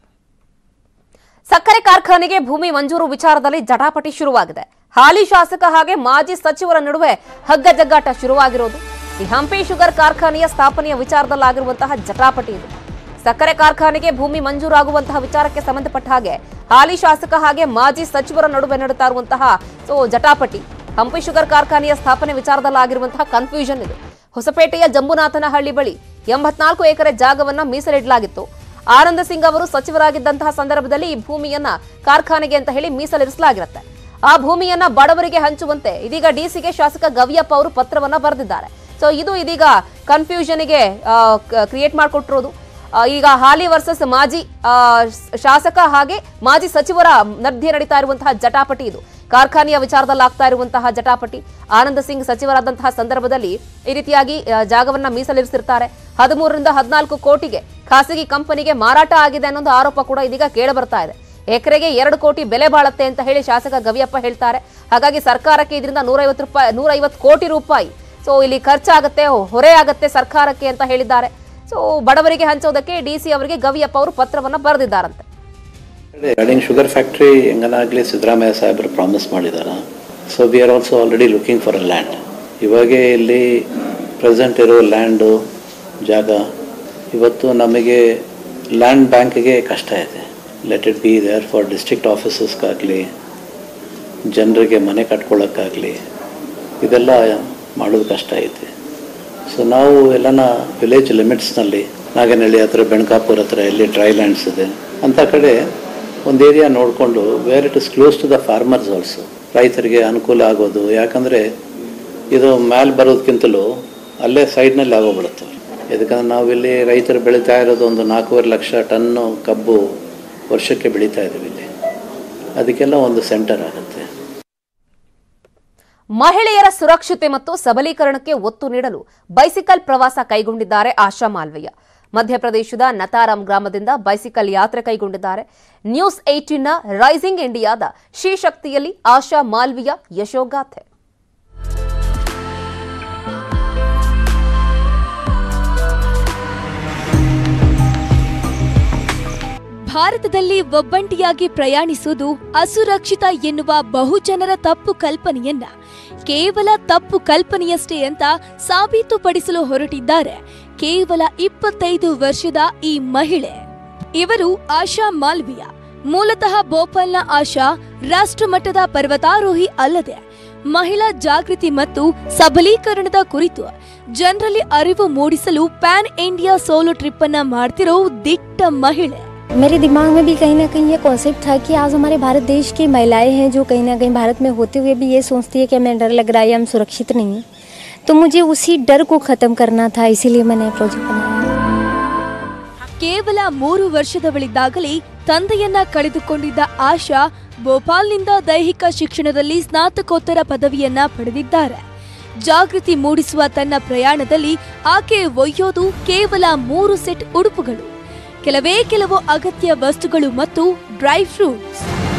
ಸಕ್ಕರೆ ಕಾರ್ಖಾನೆಗೆ ಭೂಮಿ ಮಂಜೂರು ವಿಚಾರದಲ್ಲಿ ಜಟಾಪಟಿ ಶುರುವಾಗಿದೆ ಹಾಲಿ ಶಾಸಕ ಹಾಗೆ ಮಾಜಿ ಸಚಿವರ ನಡುವೆ ಹಗ್ಗ ಜಗ್ಗಾಟ ಶುರುವಾಗಿರೋದು ಈ ಹಂಪಿ ಶುಗರ್ ಕಾರ್ಖಾನೆಯ ಸ್ಥಾಪನೆಯ ವಿಚಾರದಲ್ಲಾಗಿರುವಂತಹ ಜಟಾಪಟಿ ಇದು ಸಕ್ಕರೆ ಕಾರ್ಖಾನೆಗೆ ಭೂಮಿ ಮಂಜೂರಾಗುವಂತಹ ವಿಚಾರಕ್ಕೆ ಸಂಬಂಧಪಟ್ಟ ಹಾಗೆ ಹಾಲಿ ಶಾಸಕ ಹಾಗೆ ಮಾಜಿ ಸಚಿವರ ನಡುವೆ ನಡೀತಾ ಇರುವಂತಹ ಸೊ ಜಟಾಪಟಿ ಹಂಪಿ ಶುಗರ್ ಕಾರ್ಖಾನೆಯ ಸ್ಥಾಪನೆ ವಿಚಾರದಲ್ಲಾಗಿರುವಂತಹ ಕನ್ಫ್ಯೂಷನ್ ಇದು ಹೊಸಪೇಟೆಯ ಜಂಬುನಾಥನಹಳ್ಳಿ ಬಳಿ ಎಂಬತ್ನಾಲ್ಕು ಎಕರೆ ಜಾಗವನ್ನ ಮೀಸಲಿಡಲಾಗಿತ್ತು ಆನಂದ ಸಿಂಗ್ ಅವರು ಸಚಿವರಾಗಿದ್ದಂತಹ ಸಂದರ್ಭದಲ್ಲಿ ಈ ಭೂಮಿಯನ್ನ ಕಾರ್ಖಾನೆಗೆ ಅಂತ ಹೇಳಿ ಮೀಸಲಿರಿಸಲಾಗಿರುತ್ತೆ ಆ ಭೂಮಿಯನ್ನ ಬಡವರಿಗೆ ಹಂಚುವಂತೆ ಇದೀಗ ಡಿಸಿಗೆ ಶಾಸಕ ಗವಿಯಪ್ಪ ಅವರು ಪತ್ರವನ್ನ ಬರೆದಿದ್ದಾರೆ ಸೊ ಇದು ಇದೀಗ ಕನ್ಫ್ಯೂಷನ್ಗೆ ಕ್ರಿಯೇಟ್ ಮಾಡಿಕೊಟ್ಟಿರೋದು ಆ, ಈಗ ಹಾಲಿ ವರ್ಸಸ್ ಮಾಜಿ ಆ, ಶಾಸಕ ಹಾಗೆ ಮಾಜಿ ಸಚಿವರ ಮಧ್ಯೆ ನಡೀತಾ ಇರುವಂತಹ ಜಟಾಪಟಿ ಇದು ಕಾರ್ಖಾನೆಯ ವಿಚಾರದಲ್ಲಿ ಆಗ್ತಾ ಇರುವಂತಹ ಜಟಾಪಟಿ ಆನಂದ್ ಸಿಂಗ್ ಸಚಿವರಾದಂತಹ ಸಂದರ್ಭದಲ್ಲಿ ಈ ರೀತಿಯಾಗಿ ಆ, ಜಾಗವನ್ನ ಮೀಸಲಿರಿಸಿರ್ತಾರೆ ಹದಿಮೂರರಿಂದ ಹದಿನಾಲ್ಕು ಕೋಟಿಗೆ ಖಾಸಗಿ ಕಂಪನಿಗೆ ಮಾರಾಟ ಆಗಿದೆ ಅನ್ನೋ ಒಂದು ಆರೋಪ ಕೂಡ ಇದೀಗ ಕೇಳಬರ್ತಾ ಇದೆ ಎಕರೆಗೆ ಎರಡು ಕೋಟಿ ಬೆಲೆ ಬಾಳತ್ತೆ ಅಂತ ಹೇಳಿ ಶಾಸಕ ಗವಿಯಪ್ಪ ಹೇಳ್ತಾರೆ ಹಾಗಾಗಿ ಸರ್ಕಾರಕ್ಕೆ ಇದರಿಂದ ನೂರೈವತ್ತು ರೂಪಾಯಿ ನೂರೈವತ್ತು ಕೋಟಿ ರೂಪಾಯಿ ಸೊ ಇಲ್ಲಿ ಖರ್ಚಾಗತ್ತೆ ಹೊರೆ ಆಗತ್ತೆ ಸರ್ಕಾರಕ್ಕೆ ಅಂತ ಹೇಳಿದ್ದಾರೆ ಸೊ ಬಡವರಿಗೆ ಹಂಚೋದಕ್ಕೆ ಡಿಸಿ ಅವರಿಗೆ ಗವಿಯಪ್ಪ ಅವರು ಪತ್ರವನ್ನ ಬರೆದಿದ್ದಾರಂತೆ ಗಾರ್ಡಿಂಗ್ ಶುಗರ್ ಫ್ಯಾಕ್ಟ್ರಿ ಹೆಂಗನಾಗಲಿ ಸಿದ್ದರಾಮಯ್ಯ ಸಾಹೇಬರು ಪ್ರಾಮಿಸ್ ಮಾಡಿದಾರ so we are also already looking for a land ಇವಾಗೇ ಇಲ್ಲಿ ಪ್ರೆಸೆಂಟ್ ಇರೋ ಲ್ಯಾಂಡು ಜಾಗ ಇವತ್ತು ನಮಗೆ ಲ್ಯಾಂಡ್ ಬ್ಯಾಂಕ್ಗೆ ಕಷ್ಟ ಇದೆ let it be there for district ಆಫೀಸಸ್ಗಾಗಲಿ ಜನರಿಗೆ ಮನೆ ಕಟ್ಕೊಳ್ಳೋಕ್ಕಾಗಲಿ ಇದೆಲ್ಲ ಮಾಡೋದು ಕಷ್ಟ ಐತೆ ಸೊ ನಾವು ಎಲ್ಲನ ವಿಲೇಜ್ ಲಿಮಿಟ್ಸ್ನಲ್ಲಿ ನಾಗನಹಳ್ಳಿ ಹತ್ರ ಬೆಣಕಾಪುರ ಹತ್ರ ಎಲ್ಲಿ ಡ್ರೈ ಲ್ಯಾಂಡ್ಸ್ ಇದೆ ಅಂಥ ಕಡೆ ಒಂದು ಏರಿಯಾ ನೋಡಿಕೊಂಡು where it is close to the farmers also ರೈತರಿಗೆ ಅನುಕೂಲ ಆಗೋದು ಯಾಕಂದರೆ ಇದು ಮ್ಯಾಲೆ ಬರೋದಕ್ಕಿಂತಲೂ ಅಲ್ಲೇ ಸೈಡ್ನಲ್ಲಿ ಆಗೋಗ್ಬಿಡುತ್ತೆ ಯಾಕಂದ್ರೆ ನಾವಿಲ್ಲಿ ರೈತರು ಬೆಳೀತಾ ಇರೋದು ಒಂದು ನಾಲ್ಕೂವರೆ ಲಕ್ಷ ಟನ್ನು ಕಬ್ಬು ವರ್ಷಕ್ಕೆ ಬೆಳೀತಾ ಇದ್ದೀವಿ ಇಲ್ಲಿ ಅದಕ್ಕೆಲ್ಲ ಒಂದು ಸೆಂಟರ್ ಆಗುತ್ತೆ ಮಹಿಳೆಯರ ಸುರಕ್ಷತೆ ಮತ್ತು ಸಬಲೀಕರಣಕ್ಕೆ ಒತ್ತು ನೀಡಲು ಬೈಸಿಕಲ್ ಪ್ರವಾಸ ಕೈಗೊಂಡಿದ್ದಾರೆ ಆಶಾ ಮಾಲ್ವಯ್ಯ ಮಧ್ಯಪ್ರದೇಶದ ನತಾರಾಮ್ ಗ್ರಾಮದಿಂದ ಬೈಸಿಕಲ್ ಯಾತ್ರೆ ಕೈಗೊಂಡಿದ್ದಾರೆ ನ್ಯೂಸ್ ಏಟಿನ್ನ ರೈಸಿಂಗ್ ಇಂಡಿಯಾದ ಶ್ರೀಶಕ್ತಿಯಲ್ಲಿ ಆಶಾ ಮಾಲ್ವಿಯ ಯಶೋಗಾಥೆ ಭಾರತದಲ್ಲಿ ಒಬ್ಬಂಟಿಯಾಗಿ ಪ್ರಯಾಣಿಸುವುದು ಅಸುರಕ್ಷಿತ ಎನ್ನುವ ಬಹುಜನರ ತಪ್ಪು ಕಲ್ಪನೆಯನ್ನ ಕೇವಲ ತಪ್ಪು ಕಲ್ಪನೆಯಷ್ಟೇ ಅಂತ ಸಾಬೀತುಪಡಿಸಲು ಹೊರಟಿದ್ದಾರೆ ಕೇವಲ ಇಪ್ಪತ್ತೈದು ವರ್ಷದ ಈ ಮಹಿಳೆ ಇವರು ಆಶಾ ಮಾಲ್ವಿಯಾ ಮೂಲತಃ ಭೋಪಾಲ್ನ ಆಶಾ ರಾಷ್ಟ್ರಮಟ್ಟದ ಪರ್ವತಾರೋಹಿ ಅಲ್ಲದೆ ಮಹಿಳಾ ಜಾಗೃತಿ ಮತ್ತು ಸಬಲೀಕರಣದ ಕುರಿತು ಜನರಲ್ಲಿ ಅರಿವು ಮೂಡಿಸಲು ಪ್ಯಾನ್ ಇಂಡಿಯಾ ಸೋಲೋ ಟ್ರಿಪ್ ಅನ್ನ ಮಾಡ್ತಿರೋ ದಿಟ್ಟ ಮಹಿಳೆ मेरे दिमाग में भी कहीं ना कहीं ये कॉन्सेप्ट था कि आज हमारे भारत देश की महिलाएं हैं जो कहीं ना कहीं भारत में होते हुए भी ये सोचती है कि हमें डर लग रहा है या हम सुरक्षित नहीं हैं तो मुझे उसी डर को ख़त्म करना था इसीलिए मैंने प्रोजेक्ट बनाया ಕೇವಲ ಮೂರು ವರ್ಷದವಳಿದ್ದಾಗಲೇ ತಂದೆಯನ್ನ ಕಳೆದುಕೊಂಡಿದ್ದ ಆಶಾ ಭೋಪಾಲ್ನಿಂದ ದೈಹಿಕ ಶಿಕ್ಷಣದಲ್ಲಿ ಸ್ನಾತಕೋತ್ತರ ಪದವಿಯನ್ನ ಪಡೆದಿದ್ದಾರೆ ಜಾಗೃತಿ ಮೂಡಿಸುವ ತನ್ನ ಪ್ರಯಾಣದಲ್ಲಿ ಆಕೆ ಒಯ್ಯೋದು ಕೇವಲ ಮೂರು ಸೆಟ್ ಉಡುಪುಗಳು ಕೆಲವೇ ಕೆಲವು ಅಗತ್ಯ ವಸ್ತುಗಳು ಮತ್ತು ಡ್ರೈ ಫ್ರೂಟ್ಸ್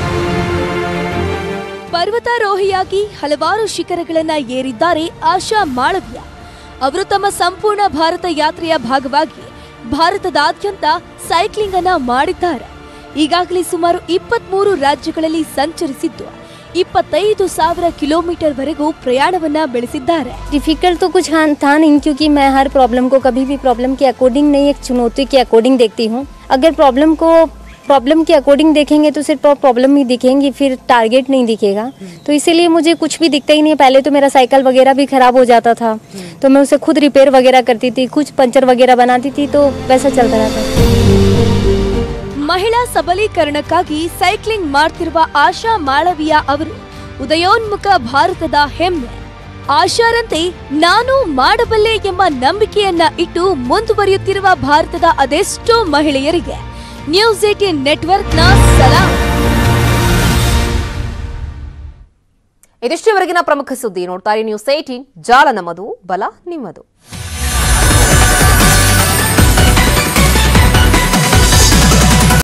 ಪರ್ವತಾರೋಹಿಯಾಗಿ ಹಲವಾರು ಶಿಖರಗಳನ್ನ ಏರಿದ್ದಾರೆ ಆಶಾ ಮಾಳವ್ಯ ಅವರು ತಮ್ಮ ಸಂಪೂರ್ಣ ಭಾರತ ಯಾತ್ರೆಯ ಭಾಗವಾಗಿ ಭಾರತದಾದ್ಯಂತ ಸೈಕ್ಲಿಂಗ್ ಅನ್ನ ಮಾಡಿದ್ದಾರೆ ಈಗಾಗಲೇ ಸುಮಾರು ಇಪ್ಪತ್ಮೂರು ರಾಜ್ಯಗಳಲ್ಲಿ ಸಂಚರಿಸಿದ್ದು ಇಪ್ಪತ್ತೈದು ಸಾವಿರ ಕಿಲೋಮೀಟರ್ ವರೆಗೂ ಪ್ರಯಾಣವನ್ನ ಬೆಳೆಸಿದ್ದಾರೆ डिफिकल्ट तो कुछ हाँ था नहीं क्योंकि मैं हर प्रॉब्लम को कभी भी प्रॉब्लम के अकॉर्डिंग नहीं एक चुनौती के अकॉर्डिंग देखती हूँ अगर प्रॉब्लम को प्रॉब्लम के अकॉर्डिंग देखेंगे तो सिर्फ प्रॉब्लम ही दिखेंगी फिर टारगेट नहीं दिखेगा तो इसीलिए मुझे कुछ भी दिखता ही नहीं है पहले तो मेरा साइकिल वगैरह भी खराब हो जाता था तो मैं उसे खुद रिपेयर वगैरह करती थी कुछ पंचर वगैरह बनाती थी तो वैसा चलता रहता ಮಹಿಳಾ ಸಬಲೀಕರಣಕ್ಕಾಗಿ ಸೈಕ್ಲಿಂಗ್ ಮಾಡ್ತಿರುವ ಆಶಾ ಮಾಳವಿಯಾ ಅವರು ಉದಯೋನ್ಮುಖ ಭಾರತದ ಹೆಮ್ಮೆ ಆಶಾರಂತೆ ನಾನು ಮಾಡಬಲ್ಲೆ ಎಂಬ ನಂಬಿಕೆಯನ್ನ ಇಟ್ಟು ಮುಂದುವರಿಯುತ್ತಿರುವ ಭಾರತದ ಅದೆಷ್ಟೋ ಮಹಿಳೆಯರಿಗೆ ನ್ಯೂಸ್ ಏಟೀನ್ ನೆಟ್ವರ್ಕ್ನ ಸಲಾಂ ಇದಿಷ್ಟುವರೆಗಿನ ಪ್ರಮುಖ ಸುದ್ದಿ ನೋಡ್ತಾರೆ ನ್ಯೂಸ್ ಏಟೀನ್ ಜಾಲ ನಮ್ಮದು ಬಲ ನಿಮ್ಮದು